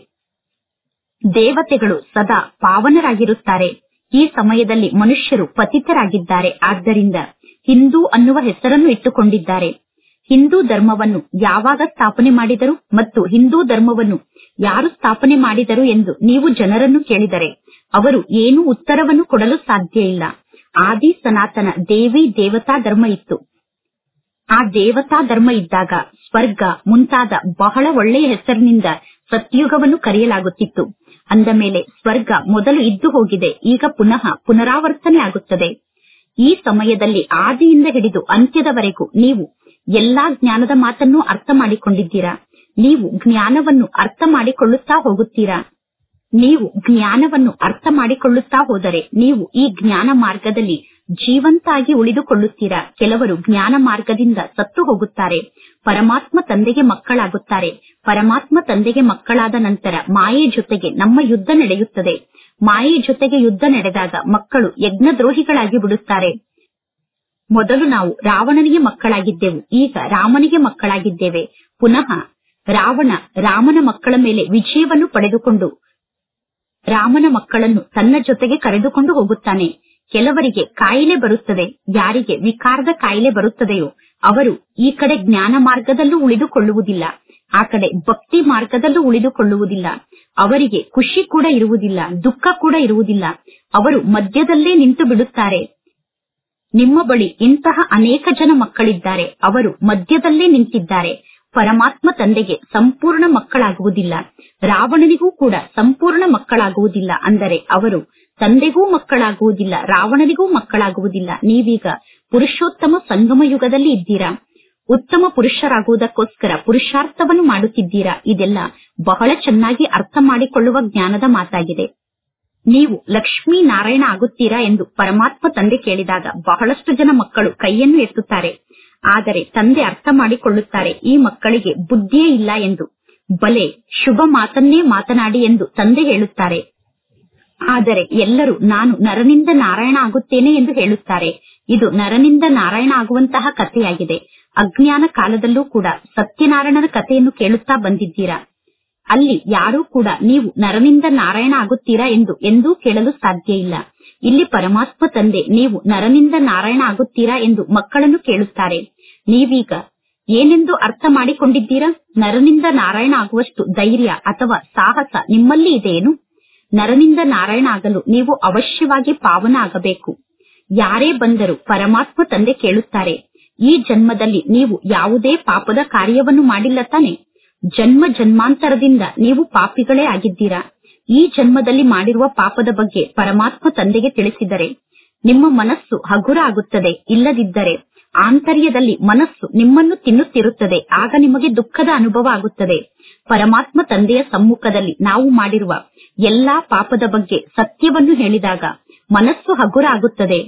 ದೇವತೆಗಳು ಸದಾ ಪಾವನರಾಗಿರುತ್ತಾರೆ ಈ ಸಮಯದಲ್ಲಿ ಮನುಷ್ಯರು ಪತಿತರಾಗಿದ್ದಾರೆ ಆದ್ದರಿಂದ ಹಿಂದೂ ಅನ್ನುವ ಹೆಸರನ್ನು ಇಟ್ಟುಕೊಂಡಿದ್ದಾರೆ ಹಿಂದೂ ಧರ್ಮವನ್ನು ಯಾವಾಗ ಸ್ಥಾಪನೆ ಮಾಡಿದರು ಮತ್ತು ಹಿಂದೂ ಧರ್ಮವನ್ನು ಯಾರು ಸ್ಥಾಪನೆ ಮಾಡಿದರು ಎಂದು ನೀವು ಜನರನ್ನು ಕೇಳಿದರೆ ಅವರು ಏನೂ ಉತ್ತರವನ್ನು ಕೊಡಲು ಸಾಧ್ಯ ಇಲ್ಲ ಆದಿ ಸನಾತನ ದೇವಿ ದೇವತಾ ಧರ್ಮ ಇತ್ತು ಆ ದೇವತಾ ಧರ್ಮ ಇದ್ದಾಗ ಸ್ವರ್ಗ ಮುಂತಾದ ಬಹಳ ಒಳ್ಳೆಯ ಹೆಸರಿನಿಂದ ಸತ್ಯುಗವನ್ನು ಕರೆಯಲಾಗುತ್ತಿತ್ತು ಅಂದ ಮೇಲೆ ಸ್ವರ್ಗ ಮೊದಲು ಇದ್ದು ಹೋಗಿದೆ ಈಗ ಪುನಃ ಪುನರಾವರ್ತನೆ ಆಗುತ್ತದೆ ಈ ಸಮಯದಲ್ಲಿ ಆದಿಯಿಂದ ಹಿಡಿದು ಅಂತ್ಯದವರೆಗೂ ನೀವು ಎಲ್ಲಾ ಜ್ಞಾನದ ಮಾತನ್ನು ಅರ್ಥ ಮಾಡಿಕೊಂಡಿದ್ದೀರಾ ನೀವು ಜ್ಞಾನವನ್ನು ಅರ್ಥ ಮಾಡಿಕೊಳ್ಳುತ್ತಾ ಹೋಗುತ್ತೀರಾ ನೀವು ಜ್ಞಾನವನ್ನು ಅರ್ಥ ಮಾಡಿಕೊಳ್ಳುತ್ತಾ ಹೋದರೆ ನೀವು ಈ ಜ್ಞಾನ ಮಾರ್ಗದಲ್ಲಿ ಜೀವಂತ ಆಗಿ ಉಳಿದುಕೊಳ್ಳುತ್ತೀರಾ ಕೆಲವರು ಜ್ಞಾನ ಮಾರ್ಗದಿಂದ ಸತ್ತು ಹೋಗುತ್ತಾರೆ ಪರಮಾತ್ಮ ತಂದೆಗೆ ಮಕ್ಕಳಾಗುತ್ತಾರೆ ಪರಮಾತ್ಮ ತಂದೆಗೆ ಮಕ್ಕಳಾದ ನಂತರ ಮಾಯೆ ಜೊತೆಗೆ ನಮ್ಮ ಯುದ್ಧ ನಡೆಯುತ್ತದೆ ಮಾಯೆ ಜೊತೆಗೆ ಯುದ್ಧ ನಡೆದಾಗ ಮಕ್ಕಳು ಯಜ್ಞದ್ರೋಹಿಗಳಾಗಿ ಬಿಡುತ್ತಾರೆ ಮೊದಲು ನಾವು ರಾವಣನಿಗೆ ಮಕ್ಕಳಾಗಿದ್ದೆವು ಈಗ ರಾಮನಿಗೆ ಮಕ್ಕಳಾಗಿದ್ದೇವೆ ಪುನಃ ರಾವಣ ರಾಮನ ಮಕ್ಕಳ ಮೇಲೆ ವಿಜಯವನ್ನು ಪಡೆದುಕೊಂಡು ರಾಮನ ಮಕ್ಕಳನ್ನು ತನ್ನ ಜೊತೆಗೆ ಕರೆದುಕೊಂಡು ಹೋಗುತ್ತಾನೆ ಕೆಲವರಿಗೆ ಕಾಯಿಲೆ ಬರುತ್ತದೆ ಯಾರಿಗೆ ವಿಕಾರದ ಕಾಯಿಲೆ ಬರುತ್ತದೆಯೋ ಅವರು ಈ ಕಡೆ ಜ್ಞಾನ ಮಾರ್ಗದಲ್ಲೂ ಉಳಿದುಕೊಳ್ಳುವುದಿಲ್ಲ ಆ ಕಡೆ ಭಕ್ತಿ ಮಾರ್ಗದಲ್ಲೂ ಉಳಿದುಕೊಳ್ಳುವುದಿಲ್ಲ ಅವರಿಗೆ ಖುಷಿ ಕೂಡ ಇರುವುದಿಲ್ಲ ದುಃಖ ಕೂಡ ಇರುವುದಿಲ್ಲ ಅವರು ಮಧ್ಯದಲ್ಲೇ ನಿಂತು ಬಿಡುತ್ತಾರೆ ನಿಮ್ಮ ಬಳಿ ಇಂತಹ ಅನೇಕ ಜನ ಮಕ್ಕಳಿದ್ದಾರೆ ಅವರು ಮಧ್ಯದಲ್ಲೇ ನಿಂತಿದ್ದಾರೆ ಪರಮಾತ್ಮ ತಂದೆಗೆ ಸಂಪೂರ್ಣ ಮಕ್ಕಳಾಗುವುದಿಲ್ಲ ರಾವಣನಿಗೂ ಕೂಡ ಸಂಪೂರ್ಣ ಮಕ್ಕಳಾಗುವುದಿಲ್ಲ ಅಂದರೆ ಅವರು ತಂದೆಗೂ ಮಕ್ಕಳಾಗುವುದಿಲ್ಲ ರಾವಣನಿಗೂ ಮಕ್ಕಳಾಗುವುದಿಲ್ಲ ನೀವೀಗ ಪುರುಷೋತ್ತಮ ಸಂಗಮ ಯುಗದಲ್ಲಿ ಇದ್ದೀರಾ ಉತ್ತಮ ಪುರುಷರಾಗುವುದಕ್ಕೋಸ್ಕರ ಪುರುಷಾರ್ಥವನ್ನು ಮಾಡುತ್ತಿದ್ದೀರಾ ಇದೆಲ್ಲ ಬಹಳ ಚೆನ್ನಾಗಿ ಅರ್ಥ ಮಾಡಿಕೊಳ್ಳುವ ಜ್ಞಾನದ ಮಾತಾಗಿದೆ ನೀವು ಲಕ್ಷ್ಮೀ ನಾರಾಯಣ ಆಗುತ್ತೀರಾ ಎಂದು ಪರಮಾತ್ಮ ತಂದೆ ಕೇಳಿದಾಗ ಬಹಳಷ್ಟು ಜನ ಮಕ್ಕಳು ಕೈಯನ್ನು ಎತ್ತುತ್ತಾರೆ ಆದರೆ ತಂದೆ ಅರ್ಥ ಮಾಡಿಕೊಳ್ಳುತ್ತಾರೆ ಈ ಮಕ್ಕಳಿಗೆ ಬುದ್ಧಿಯೇ ಇಲ್ಲ ಎಂದು ಬಲೆ ಶುಭ ಮಾತನ್ನೇ ಮಾತನಾಡಿ ಎಂದು ತಂದೆ ಹೇಳುತ್ತಾರೆ ಆದರೆ ಎಲ್ಲರೂ ನಾನು ನರನಿಂದ ನಾರಾಯಣ ಆಗುತ್ತೇನೆ ಎಂದು ಹೇಳುತ್ತಾರೆ ಇದು ನರನಿಂದ ನಾರಾಯಣ ಆಗುವಂತಹ ಕಥೆಯಾಗಿದೆ ಅಜ್ಞಾನ ಕಾಲದಲ್ಲೂ ಕೂಡ ಸತ್ಯನಾರಾಯಣನ ಕಥೆಯನ್ನು ಕೇಳುತ್ತಾ ಬಂದಿದ್ದೀರಾ ಅಲ್ಲಿ ಯಾರೂ ಕೂಡ ನೀವು ನರನಿಂದ ನಾರಾಯಣ ಆಗುತ್ತೀರಾ ಎಂದು ಎಂದೂ ಕೇಳಲು ಸಾಧ್ಯ ಇಲ್ಲ ಇಲ್ಲಿ ಪರಮಾತ್ಮ ತಂದೆ ನೀವು ನರನಿಂದ ನಾರಾಯಣ ಆಗುತ್ತೀರಾ ಎಂದು ಮಕ್ಕಳನ್ನು ಕೇಳುತ್ತಾರೆ ನೀವೀಗ ಏನೆಂದು ಅರ್ಥ ಮಾಡಿಕೊಂಡಿದ್ದೀರಾ ನರನಿಂದ ನಾರಾಯಣ ಆಗುವಷ್ಟು ಧೈರ್ಯ ಅಥವಾ ಸಾಹಸ ನಿಮ್ಮಲ್ಲಿ ಇದೆಯೇನು ನರನಿಂದ ನಾರಾಯಣ ಆಗಲು ನೀವು ಅವಶ್ಯವಾಗಿ ಪಾವನ ಆಗಬೇಕು ಯಾರೇ ಬಂದರೂ ಪರಮಾತ್ಮ ತಂದೆ ಕೇಳುತ್ತಾರೆ ಈ ಜನ್ಮದಲ್ಲಿ ನೀವು ಯಾವುದೇ ಪಾಪದ ಕಾರ್ಯವನ್ನು ಮಾಡಿಲ್ಲ ತಾನೆ ಜನ್ಮ ಜನ್ಮಾಂತರದಿಂದ ನೀವು ಪಾಪಿಗಳೇ ಆಗಿದ್ದೀರಾ ಈ ಜನ್ಮದಲ್ಲಿ ಮಾಡಿರುವ ಪಾಪದ ಬಗ್ಗೆ ಪರಮಾತ್ಮ ತಂದೆಗೆ ತಿಳಿಸಿದರೆ ನಿಮ್ಮ ಮನಸ್ಸು ಹಗುರ ಆಗುತ್ತದೆ ಇಲ್ಲದಿದ್ದರೆ ಆಂತರ್ಯದಲ್ಲಿ ಮನಸ್ಸು ನಿಮ್ಮನ್ನು ತಿನ್ನುತ್ತಿರುತ್ತದೆ ಆಗ ನಿಮಗೆ ದುಃಖದ ಅನುಭವ ಆಗುತ್ತದೆ ಪರಮಾತ್ಮ ತಂದೆಯ ಸಮ್ಮುಖದಲ್ಲಿ ನಾವು ಮಾಡಿರುವ ಎಲ್ಲಾ ಪಾಪದ ಬಗ್ಗೆ ಸತ್ಯವನ್ನು ಹೇಳಿದಾಗ ಮನಸ್ಸು ಹಗುರ ಆಗುತ್ತದೆ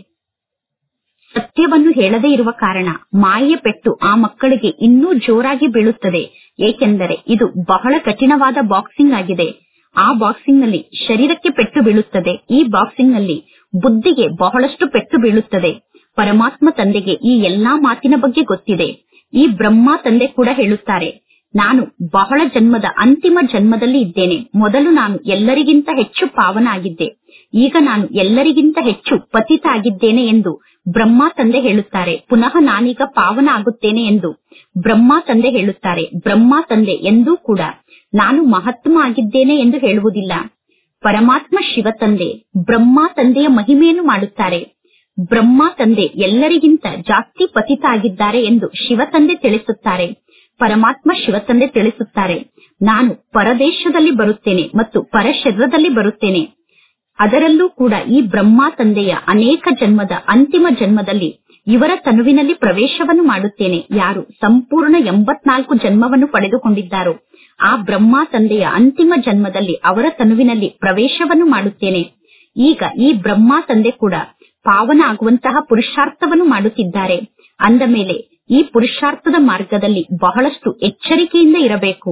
ಸತ್ಯವನ್ನು ಹೇಳದೇ ಇರುವ ಕಾರಣ ಮಾಯೆಯ ಪೆಟ್ಟು ಆ ಮಕ್ಕಳಿಗೆ ಇನ್ನೂ ಜೋರಾಗಿ ಬೀಳುತ್ತದೆ ಏಕೆಂದರೆ ಇದು ಬಹಳ ಕಠಿಣವಾದ ಬಾಕ್ಸಿಂಗ್ ಆಗಿದೆ ಆ ಬಾಕ್ಸಿಂಗ್ ನಲ್ಲಿ ಶರೀರಕ್ಕೆ ಪೆಟ್ಟು ಬೀಳುತ್ತದೆ ಈ ಬಾಕ್ಸಿಂಗ್ ನಲ್ಲಿ ಬುದ್ಧಿಗೆ ಬಹಳಷ್ಟು ಪೆಟ್ಟು ಬೀಳುತ್ತದೆ ಪರಮಾತ್ಮ ತಂದೆಗೆ ಈ ಎಲ್ಲಾ ಮಾತಿನ ಬಗ್ಗೆ ಗೊತ್ತಿದೆ ಈ ಬ್ರಹ್ಮ ತಂದೆ ಕೂಡ ಹೇಳುತ್ತಾರೆ ನಾನು ಬಹಳ ಜನ್ಮದ ಅಂತಿಮ ಜನ್ಮದಲ್ಲಿ ಇದ್ದೇನೆ ಮೊದಲು ನಾನು ಎಲ್ಲರಿಗಿಂತ ಹೆಚ್ಚು ಪಾವನ ಆಗಿದ್ದೆ ಈಗ ನಾನು ಎಲ್ಲರಿಗಿಂತ ಹೆಚ್ಚು ಪತಿತ ಆಗಿದ್ದೇನೆ ಎಂದು ಬ್ರಹ್ಮ ತಂದೆ ಹೇಳುತ್ತಾರೆ ಪುನಃ ನಾನೀಗ ಪಾವನ ಆಗುತ್ತೇನೆ ಎಂದು ಬ್ರಹ್ಮ ತಂದೆ ಹೇಳುತ್ತಾರೆ ಬ್ರಹ್ಮ ತಂದೆ ಎಂದೂ ಕೂಡ ನಾನು ಮಹಾತ್ಮ ಆಗಿದ್ದೇನೆ ಎಂದು ಹೇಳುವುದಿಲ್ಲ ಪರಮಾತ್ಮ ಶಿವ ತಂದೆ ಬ್ರಹ್ಮ ತಂದೆಯ ಮಹಿಮೆಯನ್ನು ಮಾಡುತ್ತಾರೆ ಬ್ರಹ್ಮ ತಂದೆ ಎಲ್ಲರಿಗಿಂತ ಜಾಸ್ತಿ ಪತಿತ ಆಗಿದ್ದಾರೆ ಎಂದು ಶಿವ ತಂದೆ ತಿಳಿಸುತ್ತಾರೆ ಪರಮಾತ್ಮ ಶಿವ ತಂದೆ ತಿಳಿಸುತ್ತಾರೆ ನಾನು ಪರದೇಶದಲ್ಲಿ ಬರುತ್ತೇನೆ ಮತ್ತು ಪರಶರೀರದಲ್ಲಿ ಬರುತ್ತೇನೆ ಅದರಲ್ಲೂ ಕೂಡ ಈ ಬ್ರಹ್ಮ ತಂದೆಯ ಅನೇಕ ಜನ್ಮದ ಅಂತಿಮ ಜನ್ಮದಲ್ಲಿ ಇವರ ತನುವಿನಲ್ಲಿ ಪ್ರವೇಶವನ್ನು ಮಾಡುತ್ತೇನೆ ಯಾರು ಸಂಪೂರ್ಣ ಎಂಬತ್ನಾಲ್ಕು ಜನ್ಮವನ್ನು ಪಡೆದುಕೊಂಡಿದ್ದಾರೋ ಆ ಬ್ರಹ್ಮ ತಂದೆಯ ಅಂತಿಮ ಜನ್ಮದಲ್ಲಿ ಅವರ ತನುವಿನಲ್ಲಿ ಪ್ರವೇಶವನ್ನು ಮಾಡುತ್ತೇನೆ ಈಗ ಈ ಬ್ರಹ್ಮ ತಂದೆ ಕೂಡ ಪಾವನ ಆಗುವಂತಹ ಪುರುಷಾರ್ಥವನ್ನು ಮಾಡುತ್ತಿದ್ದಾರೆ ಅಂದ ಮೇಲೆ ಈ ಪುರುಷಾರ್ಥದ ಮಾರ್ಗದಲ್ಲಿ ಬಹಳಷ್ಟು ಎಚ್ಚರಿಕೆಯಿಂದ ಇರಬೇಕು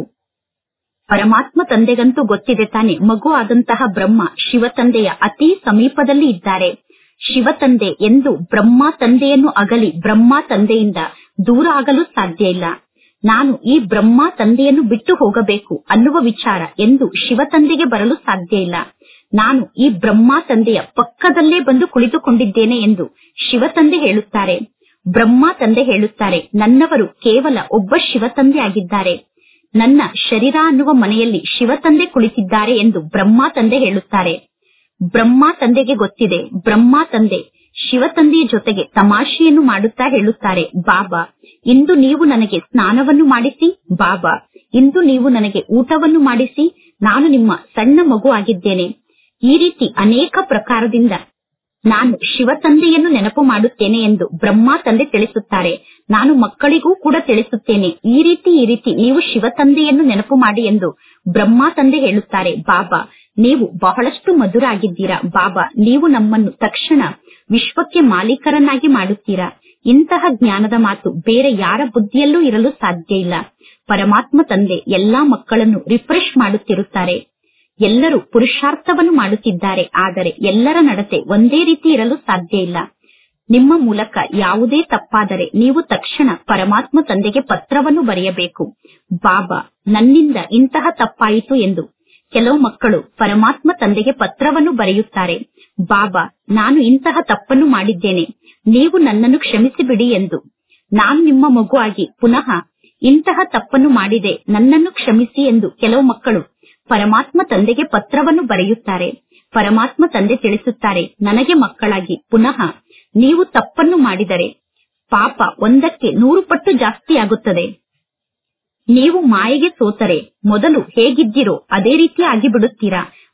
ಪರಮಾತ್ಮ ತಂದೆಗಂತೂ ಗೊತ್ತಿದೆ ತಾನೆ ಮಗು ಆದಂತಹ ಬ್ರಹ್ಮ ಶಿವ ತಂದೆಯ ಅತಿ ಸಮೀಪದಲ್ಲಿ ಇದ್ದಾರೆ ಶಿವ ತಂದೆ ಎಂದು ಬ್ರಹ್ಮ ತಂದೆಯನ್ನು ಅಗಲಿ ಬ್ರಹ್ಮ ತಂದೆಯಿಂದ ದೂರ ಆಗಲು ಸಾಧ್ಯ ಇಲ್ಲ ನಾನು ಈ ಬ್ರಹ್ಮ ತಂದೆಯನ್ನು ಬಿಟ್ಟು ಹೋಗಬೇಕು ಅನ್ನುವ ವಿಚಾರ ಎಂದು ಶಿವ ತಂದೆಗೆ ಬರಲು ಸಾಧ್ಯ ಇಲ್ಲ ನಾನು ಈ ಬ್ರಹ್ಮ ತಂದೆಯ ಪಕ್ಕದಲ್ಲೇ ಬಂದು ಕುಳಿತುಕೊಂಡಿದ್ದೇನೆ ಎಂದು ಶಿವ ತಂದೆ ಹೇಳುತ್ತಾರೆ ಬ್ರಹ್ಮ ತಂದೆ ಹೇಳುತ್ತಾರೆ ನನ್ನವರು ಕೇವಲ ಒಬ್ಬ ಶಿವ ತಂದೆ ಆಗಿದ್ದಾರೆ ನನ್ನ ಶರೀರ ಅನ್ನುವ ಮನೆಯಲ್ಲಿ ಶಿವ ತಂದೆ ಕುಳಿತಿದ್ದಾರೆ ಎಂದು ಬ್ರಹ್ಮ ತಂದೆ ಹೇಳುತ್ತಾರೆ ಬ್ರಹ್ಮ ತಂದೆಗೆ ಗೊತ್ತಿದೆ ಬ್ರಹ್ಮ ತಂದೆ ಶಿವ ತಂದೆಯ ಜೊತೆಗೆ ತಮಾಷೆಯನ್ನು ಮಾಡುತ್ತಾ ಹೇಳುತ್ತಾರೆ ಬಾಬಾ ಇಂದು ನೀವು ನನಗೆ ಸ್ನಾನವನ್ನು ಮಾಡಿಸಿ ಬಾಬಾ ಇಂದು ನೀವು ನನಗೆ ಊಟವನ್ನು ಮಾಡಿಸಿ ನಾನು ನಿಮ್ಮ ಸಣ್ಣ ಮಗು ಆಗಿದ್ದೇನೆ ಈ ರೀತಿ ಅನೇಕ ಪ್ರಕಾರದಿಂದ ನಾನು ಶಿವ ತಂದೆಯನ್ನು ನೆನಪು ಮಾಡುತ್ತೇನೆ ಎಂದು ಬ್ರಹ್ಮ ತಂದೆ ತಿಳಿಸುತ್ತಾರೆ ನಾನು ಮಕ್ಕಳಿಗೂ ಕೂಡ ತಿಳಿಸುತ್ತೇನೆ ಈ ರೀತಿ ಈ ರೀತಿ ನೀವು ಶಿವ ತಂದೆಯನ್ನು ನೆನಪು ಮಾಡಿ ಎಂದು ಬ್ರಹ್ಮ ತಂದೆ ಹೇಳುತ್ತಾರೆ ಬಾಬಾ ನೀವು ಬಹಳಷ್ಟು ಮಧುರ ಆಗಿದ್ದೀರಾ ಬಾಬಾ ನೀವು ನಮ್ಮನ್ನು ತಕ್ಷಣ ವಿಶ್ವಕ್ಕೆ ಮಾಲೀಕರನ್ನಾಗಿ ಮಾಡುತ್ತೀರಾ ಇಂತಹ ಜ್ಞಾನದ ಮಾತು ಬೇರೆ ಯಾರ ಬುದ್ಧಿಯಲ್ಲೂ ಇರಲು ಸಾಧ್ಯ ಇಲ್ಲ ಪರಮಾತ್ಮ ತಂದೆ ಎಲ್ಲಾ ಮಕ್ಕಳನ್ನು ರಿಫ್ರೆಶ್ ಮಾಡುತ್ತಿರುತ್ತಾರೆ ಎಲ್ಲರೂ ಪುರುಷಾರ್ಥವನ್ನು ಮಾಡುತ್ತಿದ್ದಾರೆ ಆದರೆ ಎಲ್ಲರ ನಡತೆ ಒಂದೇ ರೀತಿ ಇರಲು ಸಾಧ್ಯ ಇಲ್ಲ ನಿಮ್ಮ ಮೂಲಕ ಯಾವುದೇ ತಪ್ಪಾದರೆ ನೀವು ತಕ್ಷಣ ಪರಮಾತ್ಮ ತಂದೆಗೆ ಪತ್ರವನ್ನು ಬರೆಯಬೇಕು ಬಾಬಾ ನನ್ನಿಂದ ಇಂತಹ ತಪ್ಪಾಯಿತು ಎಂದು ಕೆಲವು ಮಕ್ಕಳು ಪರಮಾತ್ಮ ತಂದೆಗೆ ಪತ್ರವನ್ನು ಬರೆಯುತ್ತಾರೆ ಬಾಬಾ ನಾನು ಇಂತಹ ತಪ್ಪನ್ನು ಮಾಡಿದ್ದೇನೆ ನೀವು ನನ್ನನ್ನು ಕ್ಷಮಿಸಿಬಿಡಿ ಎಂದು ನಾನು ನಿಮ್ಮ ಮಗುವಾಗಿ ಪುನಃ ಇಂತಹ ತಪ್ಪನ್ನು ಮಾಡಿದೆ ನನ್ನನ್ನು ಕ್ಷಮಿಸಿ ಎಂದು ಕೆಲವು ಮಕ್ಕಳು ಪರಮಾತ್ಮ ತಂದೆಗೆ ಪತ್ರವನ್ನು ಬರೆಯುತ್ತಾರೆ ಪರಮಾತ್ಮ ತಂದೆ ತಿಳಿಸುತ್ತಾರೆ ನನಗೆ ಮಕ್ಕಳಾಗಿ ಪುನಃ ನೀವು ತಪ್ಪನ್ನು ಮಾಡಿದರೆ ಪಾಪ ಒಂದಕ್ಕೆ ನೂರು ಪಟ್ಟು ಜಾಸ್ತಿ ಆಗುತ್ತದೆ ನೀವು ಮಾಯೆಗೆ ಸೋತರೆ ಮೊದಲು ಹೇಗಿದ್ದೀರೋ ಅದೇ ರೀತಿ ಆಗಿಬಿಡುತ್ತೀರಾ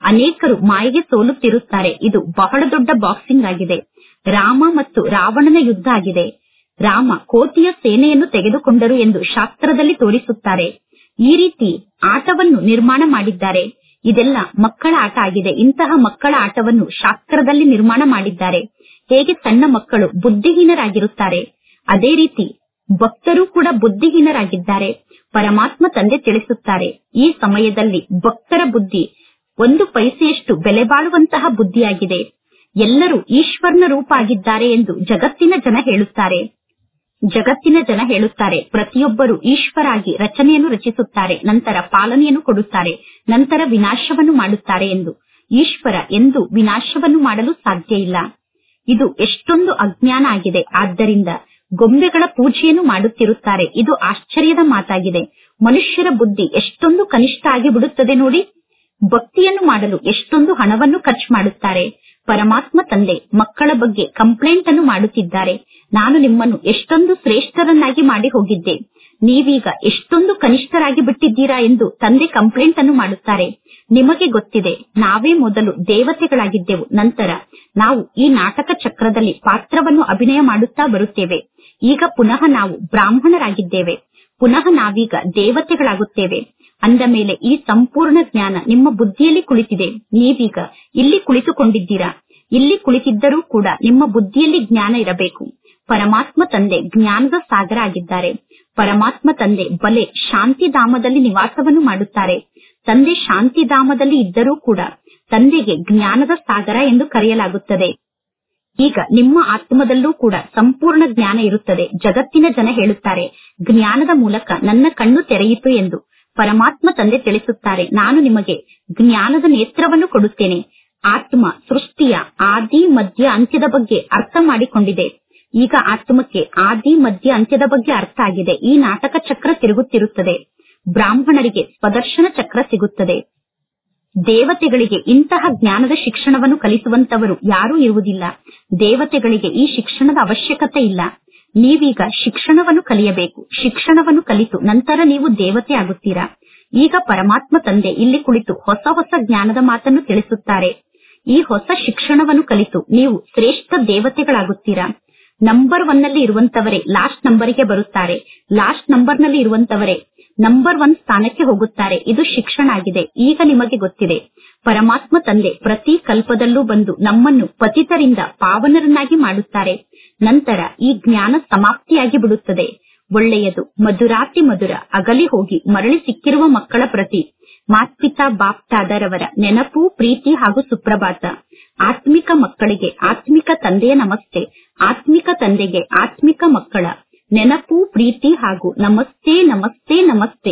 ಅನೇಕರು ಮಾಯೆಗೆ ಸೋಲುತ್ತಿರುತ್ತಾರೆ ಇದು ಬಹಳ ದೊಡ್ಡ ಬಾಕ್ಸಿಂಗ್ ಆಗಿದೆ ರಾಮ ಮತ್ತು ರಾವಣನ ಯುದ್ಧ ಆಗಿದೆ ರಾಮ ಕೋತಿಯ ಸೇನೆಯನ್ನು ತೆಗೆದುಕೊಂಡರು ಎಂದು ಶಾಸ್ತ್ರದಲ್ಲಿ ತೋರಿಸುತ್ತಾರೆ ಈ ರೀತಿ ಆಟವನ್ನು ನಿರ್ಮಾಣ ಮಾಡಿದ್ದಾರೆ ಇದೆಲ್ಲ ಮಕ್ಕಳ ಆಟ ಆಗಿದೆ ಇಂತಹ ಮಕ್ಕಳ ಆಟವನ್ನು ಶಾಸ್ತ್ರದಲ್ಲಿ ನಿರ್ಮಾಣ ಮಾಡಿದ್ದಾರೆ ಹೇಗೆ ಸಣ್ಣ ಮಕ್ಕಳು ಬುದ್ಧಿಹೀನರಾಗಿರುತ್ತಾರೆ ಅದೇ ರೀತಿ ಭಕ್ತರು ಕೂಡ ಬುದ್ಧಿಹೀನರಾಗಿದ್ದಾರೆ ಪರಮಾತ್ಮ ತಂದೆ ತಿಳಿಸುತ್ತಾರೆ ಈ ಸಮಯದಲ್ಲಿ ಭಕ್ತರ ಬುದ್ಧಿ ಒಂದು ಪೈಸೆಯಷ್ಟು ಬೆಲೆ ಬಾಳುವಂತಹ ಬುದ್ಧಿಯಾಗಿದೆ ಎಲ್ಲರೂ ಈಶ್ವರನ ರೂಪ ಆಗಿದ್ದಾರೆ ಎಂದು ಜಗತ್ತಿನ ಜನ ಹೇಳುತ್ತಾರೆ ಜಗತ್ತಿನ ಜನ ಹೇಳುತ್ತಾರೆ ಪ್ರತಿಯೊಬ್ಬರು ಈಶ್ವರಾಗಿ ರಚನೆಯನ್ನು ರಚಿಸುತ್ತಾರೆ ನಂತರ ಪಾಲನೆಯನ್ನು ಕೊಡುತ್ತಾರೆ ನಂತರ ವಿನಾಶವನ್ನು ಮಾಡುತ್ತಾರೆ ಎಂದು ಈಶ್ವರ ಎಂದು ವಿನಾಶವನ್ನು ಮಾಡಲು ಸಾಧ್ಯ ಇಲ್ಲ ಇದು ಎಷ್ಟೊಂದು ಅಜ್ಞಾನ ಆಗಿದೆ ಆದ್ದರಿಂದ ಗೊಂಬೆಗಳ ಪೂಜೆಯನ್ನು ಮಾಡುತ್ತಿರುತ್ತಾರೆ ಇದು ಆಶ್ಚರ್ಯದ ಮಾತಾಗಿದೆ ಮನುಷ್ಯರ ಬುದ್ಧಿ ಎಷ್ಟೊಂದು ಕನಿಷ್ಠ ಆಗಿಬಿಡುತ್ತದೆ ನೋಡಿ ಭಕ್ತಿಯನ್ನು ಮಾಡಲು ಎಷ್ಟೊಂದು ಹಣವನ್ನು ಖರ್ಚು ಮಾಡುತ್ತಾರೆ ಪರಮಾತ್ಮ ತಂದೆ ಮಕ್ಕಳ ಬಗ್ಗೆ ಕಂಪ್ಲೇಂಟ್ ಅನ್ನು ಮಾಡುತ್ತಿದ್ದಾರೆ ನಾನು ನಿಮ್ಮನ್ನು ಎಷ್ಟೊಂದು ಶ್ರೇಷ್ಠರನ್ನಾಗಿ ಮಾಡಿ ಹೋಗಿದ್ದೆ ನೀವೀಗ ಎಷ್ಟೊಂದು ಕನಿಷ್ಠರಾಗಿ ಬಿಟ್ಟಿದ್ದೀರಾ ಎಂದು ತಂದೆ ಕಂಪ್ಲೇಂಟ್ ಅನ್ನು ಮಾಡುತ್ತಾರೆ ನಿಮಗೆ ಗೊತ್ತಿದೆ ನಾವೇ ಮೊದಲು ದೇವತೆಗಳಾಗಿದ್ದೆವು ನಂತರ ನಾವು ಈ ನಾಟಕ ಚಕ್ರದಲ್ಲಿ ಪಾತ್ರವನ್ನು ಅಭಿನಯ ಮಾಡುತ್ತಾ ಬರುತ್ತೇವೆ ಈಗ ಪುನಃ ನಾವು ಬ್ರಾಹ್ಮಣರಾಗಿದ್ದೇವೆ ಪುನಃ ನಾವೀಗ ದೇವತೆಗಳಾಗುತ್ತೇವೆ ಅಂದ ಮೇಲೆ ಈ ಸಂಪೂರ್ಣ ಜ್ಞಾನ ನಿಮ್ಮ ಬುದ್ಧಿಯಲ್ಲಿ ಕುಳಿತಿದೆ ನೀವೀಗ ಇಲ್ಲಿ ಕುಳಿತುಕೊಂಡಿದ್ದೀರಾ ಇಲ್ಲಿ ಕುಳಿತಿದ್ದರೂ ಕೂಡ ನಿಮ್ಮ ಬುದ್ಧಿಯಲ್ಲಿ ಜ್ಞಾನ ಇರಬೇಕು ಪರಮಾತ್ಮ ತಂದೆ ಜ್ಞಾನದ ಸಾಗರ ಆಗಿದ್ದಾರೆ ಪರಮಾತ್ಮ ತಂದೆ ಬಲೆ ಶಾಂತಿಧಾಮದಲ್ಲಿ ನಿವಾಸವನ್ನು ಮಾಡುತ್ತಾರೆ ತಂದೆ ಶಾಂತಿಧಾಮದಲ್ಲಿ ಇದ್ದರೂ ಕೂಡ ತಂದೆಗೆ ಜ್ಞಾನದ ಸಾಗರ ಎಂದು ಕರೆಯಲಾಗುತ್ತದೆ ಈಗ ನಿಮ್ಮ ಆತ್ಮದಲ್ಲೂ ಕೂಡ ಸಂಪೂರ್ಣ ಜ್ಞಾನ ಇರುತ್ತದೆ ಜಗತ್ತಿನ ಜನ ಹೇಳುತ್ತಾರೆ ಜ್ಞಾನದ ಮೂಲಕ ನನ್ನ ಕಣ್ಣು ತೆರೆಯಿತು ಎಂದು ಪರಮಾತ್ಮ ತಂದೆ ತಿಳಿಸುತ್ತಾರೆ ನಾನು ನಿಮಗೆ ಜ್ಞಾನದ ನೇತ್ರವನ್ನು ಕೊಡುತ್ತೇನೆ ಆತ್ಮ ಸೃಷ್ಟಿಯ ಆದಿ ಮಧ್ಯ ಅಂತ್ಯದ ಬಗ್ಗೆ ಅರ್ಥ ಮಾಡಿಕೊಂಡಿದೆ ಈಗ ಆತ್ಮಕ್ಕೆ ಆದಿ ಮಧ್ಯ ಅಂತ್ಯದ ಬಗ್ಗೆ ಅರ್ಥ ಆಗಿದೆ ಈ ನಾಟಕ ಚಕ್ರ ತಿರುಗುತ್ತಿರುತ್ತದೆ ಬ್ರಾಹ್ಮಣರಿಗೆ ಸ್ವದರ್ಶನ ಚಕ್ರ ಸಿಗುತ್ತದೆ ದೇವತೆಗಳಿಗೆ ಇಂತಹ ಜ್ಞಾನದ ಶಿಕ್ಷಣವನ್ನು ಕಲಿಸುವಂತವರು ಯಾರೂ ಇರುವುದಿಲ್ಲ ದೇವತೆಗಳಿಗೆ ಈ ಶಿಕ್ಷಣದ ಅವಶ್ಯಕತೆ ಇಲ್ಲ ನೀವೀಗ ಶಿಕ್ಷಣವನ್ನು ಕಲಿಯಬೇಕು ಶಿಕ್ಷಣವನ್ನು ಕಲಿತು ನಂತರ ನೀವು ದೇವತೆ ಆಗುತ್ತೀರಾ ಈಗ ಪರಮಾತ್ಮ ತಂದೆ ಇಲ್ಲಿ ಕುಳಿತು ಹೊಸ ಹೊಸ ಜ್ಞಾನದ ಮಾತನ್ನು ತಿಳಿಸುತ್ತಾರೆ ಈ ಹೊಸ ಶಿಕ್ಷಣವನ್ನು ಕಲಿತು ನೀವು ಶ್ರೇಷ್ಠ ದೇವತೆಗಳಾಗುತ್ತೀರಾ ನಂಬರ್ ಒನ್ ನಲ್ಲಿ ಇರುವಂತವರೇ ಲಾಸ್ಟ್ ನಂಬರಿಗೆ ಬರುತ್ತಾರೆ ಲಾಸ್ಟ್ ನಂಬರ್ ನಲ್ಲಿ ಇರುವಂತವರೇ ನಂಬರ್ ಒನ್ ಸ್ಥಾನಕ್ಕೆ ಹೋಗುತ್ತಾರೆ ಇದು ಶಿಕ್ಷಣ ಆಗಿದೆ ಈಗ ನಿಮಗೆ ಗೊತ್ತಿದೆ ಪರಮಾತ್ಮ ತಂದೆ ಪ್ರತಿ ಕಲ್ಪದಲ್ಲೂ ಬಂದು ನಮ್ಮನ್ನು ಪತಿತರಿಂದ ಪಾವನರನ್ನಾಗಿ ಮಾಡುತ್ತಾರೆ ನಂತರ ಈ ಜ್ಞಾನ ಸಮಾಪ್ತಿಯಾಗಿ ಬಿಡುತ್ತದೆ ಒಳ್ಳೆಯದು ಮಧುರಾತಿ ಮಧುರ ಅಗಲಿ ಹೋಗಿ ಮರಳಿ ಸಿಕ್ಕಿರುವ ಮಕ್ಕಳ ಪ್ರತಿ ಮಾತ್ಪಿತಾ ಬಾಪ್ತಾದರವರ ನೆನಪು ಪ್ರೀತಿ ಹಾಗೂ ಸುಪ್ರಭಾತ ಆತ್ಮಿಕ ಮಕ್ಕಳಿಗೆ ಆತ್ಮಿಕ ತಂದೆಯ ನಮಸ್ತೆ ಆತ್ಮಿಕ ತಂದೆಗೆ ಆತ್ಮಿಕ ಮಕ್ಕಳ ನೆನಪು ಪ್ರೀತಿ ಹಾಗೂ ನಮಸ್ತೆ ನಮಸ್ತೆ ನಮಸ್ತೆ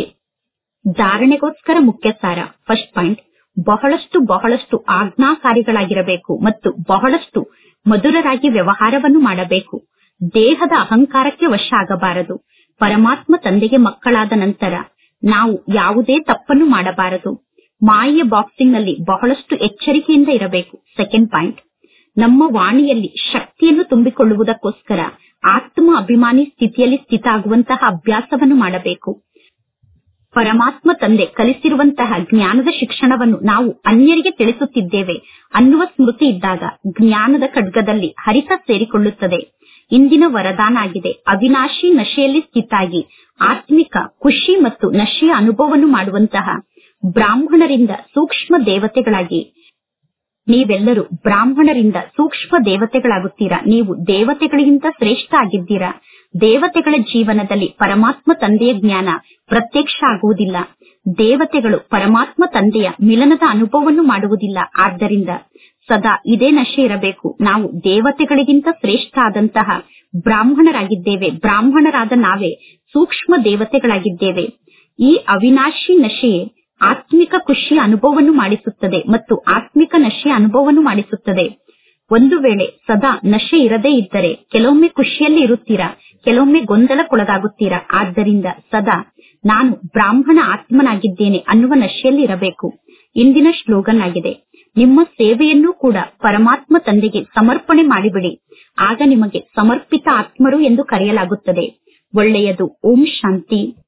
ಧಾರಣೆಗೋಸ್ಕರ ಮುಖ್ಯ ಸಾರ ಫಸ್ಟ್ ಪಾಯಿಂಟ್ ಬಹಳಷ್ಟು ಬಹಳಷ್ಟು ಆಜ್ಞಾಕಾರಿಗಳಾಗಿರಬೇಕು ಮತ್ತು ಬಹಳಷ್ಟು ಮಧುರರಾಗಿ ವ್ಯವಹಾರವನ್ನು ಮಾಡಬೇಕು ದೇಹದ ಅಹಂಕಾರಕ್ಕೆ ವಶ ಆಗಬಾರದು ಪರಮಾತ್ಮ ತಂದೆಗೆ ಮಕ್ಕಳಾದ ನಂತರ ನಾವು ಯಾವುದೇ ತಪ್ಪನ್ನು ಮಾಡಬಾರದು ಮಾಯೆಯ ಬಾಕ್ಸಿಂಗ್ ನಲ್ಲಿ ಬಹಳಷ್ಟು ಎಚ್ಚರಿಕೆಯಿಂದ ಇರಬೇಕು ಸೆಕೆಂಡ್ ಪಾಯಿಂಟ್ ನಮ್ಮ ವಾಣಿಯಲ್ಲಿ ಶಕ್ತಿಯನ್ನು ತುಂಬಿಕೊಳ್ಳುವುದಕ್ಕೋಸ್ಕರ ಆತ್ಮ ಅಭಿಮಾನಿ ಸ್ಥಿತಿಯಲ್ಲಿ ಸ್ಥಿತ ಆಗುವಂತಹ ಅಭ್ಯಾಸವನ್ನು ಮಾಡಬೇಕು ಪರಮಾತ್ಮ ತಂದೆ ಕಲಿಸಿರುವಂತಹ ಜ್ಞಾನದ ಶಿಕ್ಷಣವನ್ನು ನಾವು ಅನ್ಯರಿಗೆ ತಿಳಿಸುತ್ತಿದ್ದೇವೆ ಅನ್ನುವ ಸ್ಮೃತಿ ಇದ್ದಾಗ ಜ್ಞಾನದ ಖಡ್ಗದಲ್ಲಿ ಹರಿತ ಸೇರಿಕೊಳ್ಳುತ್ತದೆ ಇಂದಿನ ವರದಾನ ಆಗಿದೆ ಅವಿನಾಶಿ ನಶೆಯಲ್ಲಿ ಸ್ಥಿತಾಗಿ ಆತ್ಮಿಕ ಖುಷಿ ಮತ್ತು ನಶೆಯ ಅನುಭವವನ್ನು ಮಾಡುವಂತಹ ಬ್ರಾಹ್ಮಣರಿಂದ ಸೂಕ್ಷ್ಮ ದೇವತೆಗಳಾಗಿ ನೀವೆಲ್ಲರೂ ಬ್ರಾಹ್ಮಣರಿಂದ ಸೂಕ್ಷ್ಮ ದೇವತೆಗಳಾಗುತ್ತೀರಾ ನೀವು ದೇವತೆಗಳಿಗಿಂತ ಶ್ರೇಷ್ಠ ಆಗಿದ್ದೀರಾ ದೇವತೆಗಳ ಜೀವನದಲ್ಲಿ ಪರಮಾತ್ಮ ತಂದೆಯ ಜ್ಞಾನ ಪ್ರತ್ಯಕ್ಷ ಆಗುವುದಿಲ್ಲ ದೇವತೆಗಳು ಪರಮಾತ್ಮ ತಂದೆಯ ಮಿಲನದ ಅನುಭವವನ್ನು ಮಾಡುವುದಿಲ್ಲ ಆದ್ದರಿಂದ ಸದಾ ಇದೇ ನಶೆ ಇರಬೇಕು ನಾವು ದೇವತೆಗಳಿಗಿಂತ ಶ್ರೇಷ್ಠ ಆದಂತಹ ಬ್ರಾಹ್ಮಣರಾಗಿದ್ದೇವೆ ಬ್ರಾಹ್ಮಣರಾದ ನಾವೇ ಸೂಕ್ಷ್ಮ ದೇವತೆಗಳಾಗಿದ್ದೇವೆ ಈ ಅವಿನಾಶಿ ನಶೆಯೇ ಆತ್ಮಿಕ ಖುಷಿಯ ಅನುಭವವನ್ನು ಮಾಡಿಸುತ್ತದೆ ಮತ್ತು ಆತ್ಮಿಕ ನಶೆಯ ಅನುಭವವನ್ನು ಮಾಡಿಸುತ್ತದೆ ಒಂದು ವೇಳೆ ಸದಾ ನಶೆ ಇರದೇ ಇದ್ದರೆ ಕೆಲವೊಮ್ಮೆ ಖುಷಿಯಲ್ಲಿ ಇರುತ್ತೀರಾ ಕೆಲವೊಮ್ಮೆ ಗೊಂದಲಕ್ಕೊಳಗಾಗುತ್ತೀರಾ ಆದ್ದರಿಂದ ಸದಾ ನಾನು ಬ್ರಾಹ್ಮಣ ಆತ್ಮನಾಗಿದ್ದೇನೆ ಅನ್ನುವ ನಶೆಯಲ್ಲಿ ಇರಬೇಕು ಇಂದಿನ ಶ್ಲೋಗನ್ ಆಗಿದೆ ನಿಮ್ಮ ಸೇವೆಯನ್ನೂ ಕೂಡ ಪರಮಾತ್ಮ ತಂದೆಗೆ ಸಮರ್ಪಣೆ ಮಾಡಿಬಿಡಿ ಆಗ ನಿಮಗೆ ಸಮರ್ಪಿತ ಆತ್ಮರು ಎಂದು ಕರೆಯಲಾಗುತ್ತದೆ ಒಳ್ಳೆಯದು ಓಂ ಶಾಂತಿ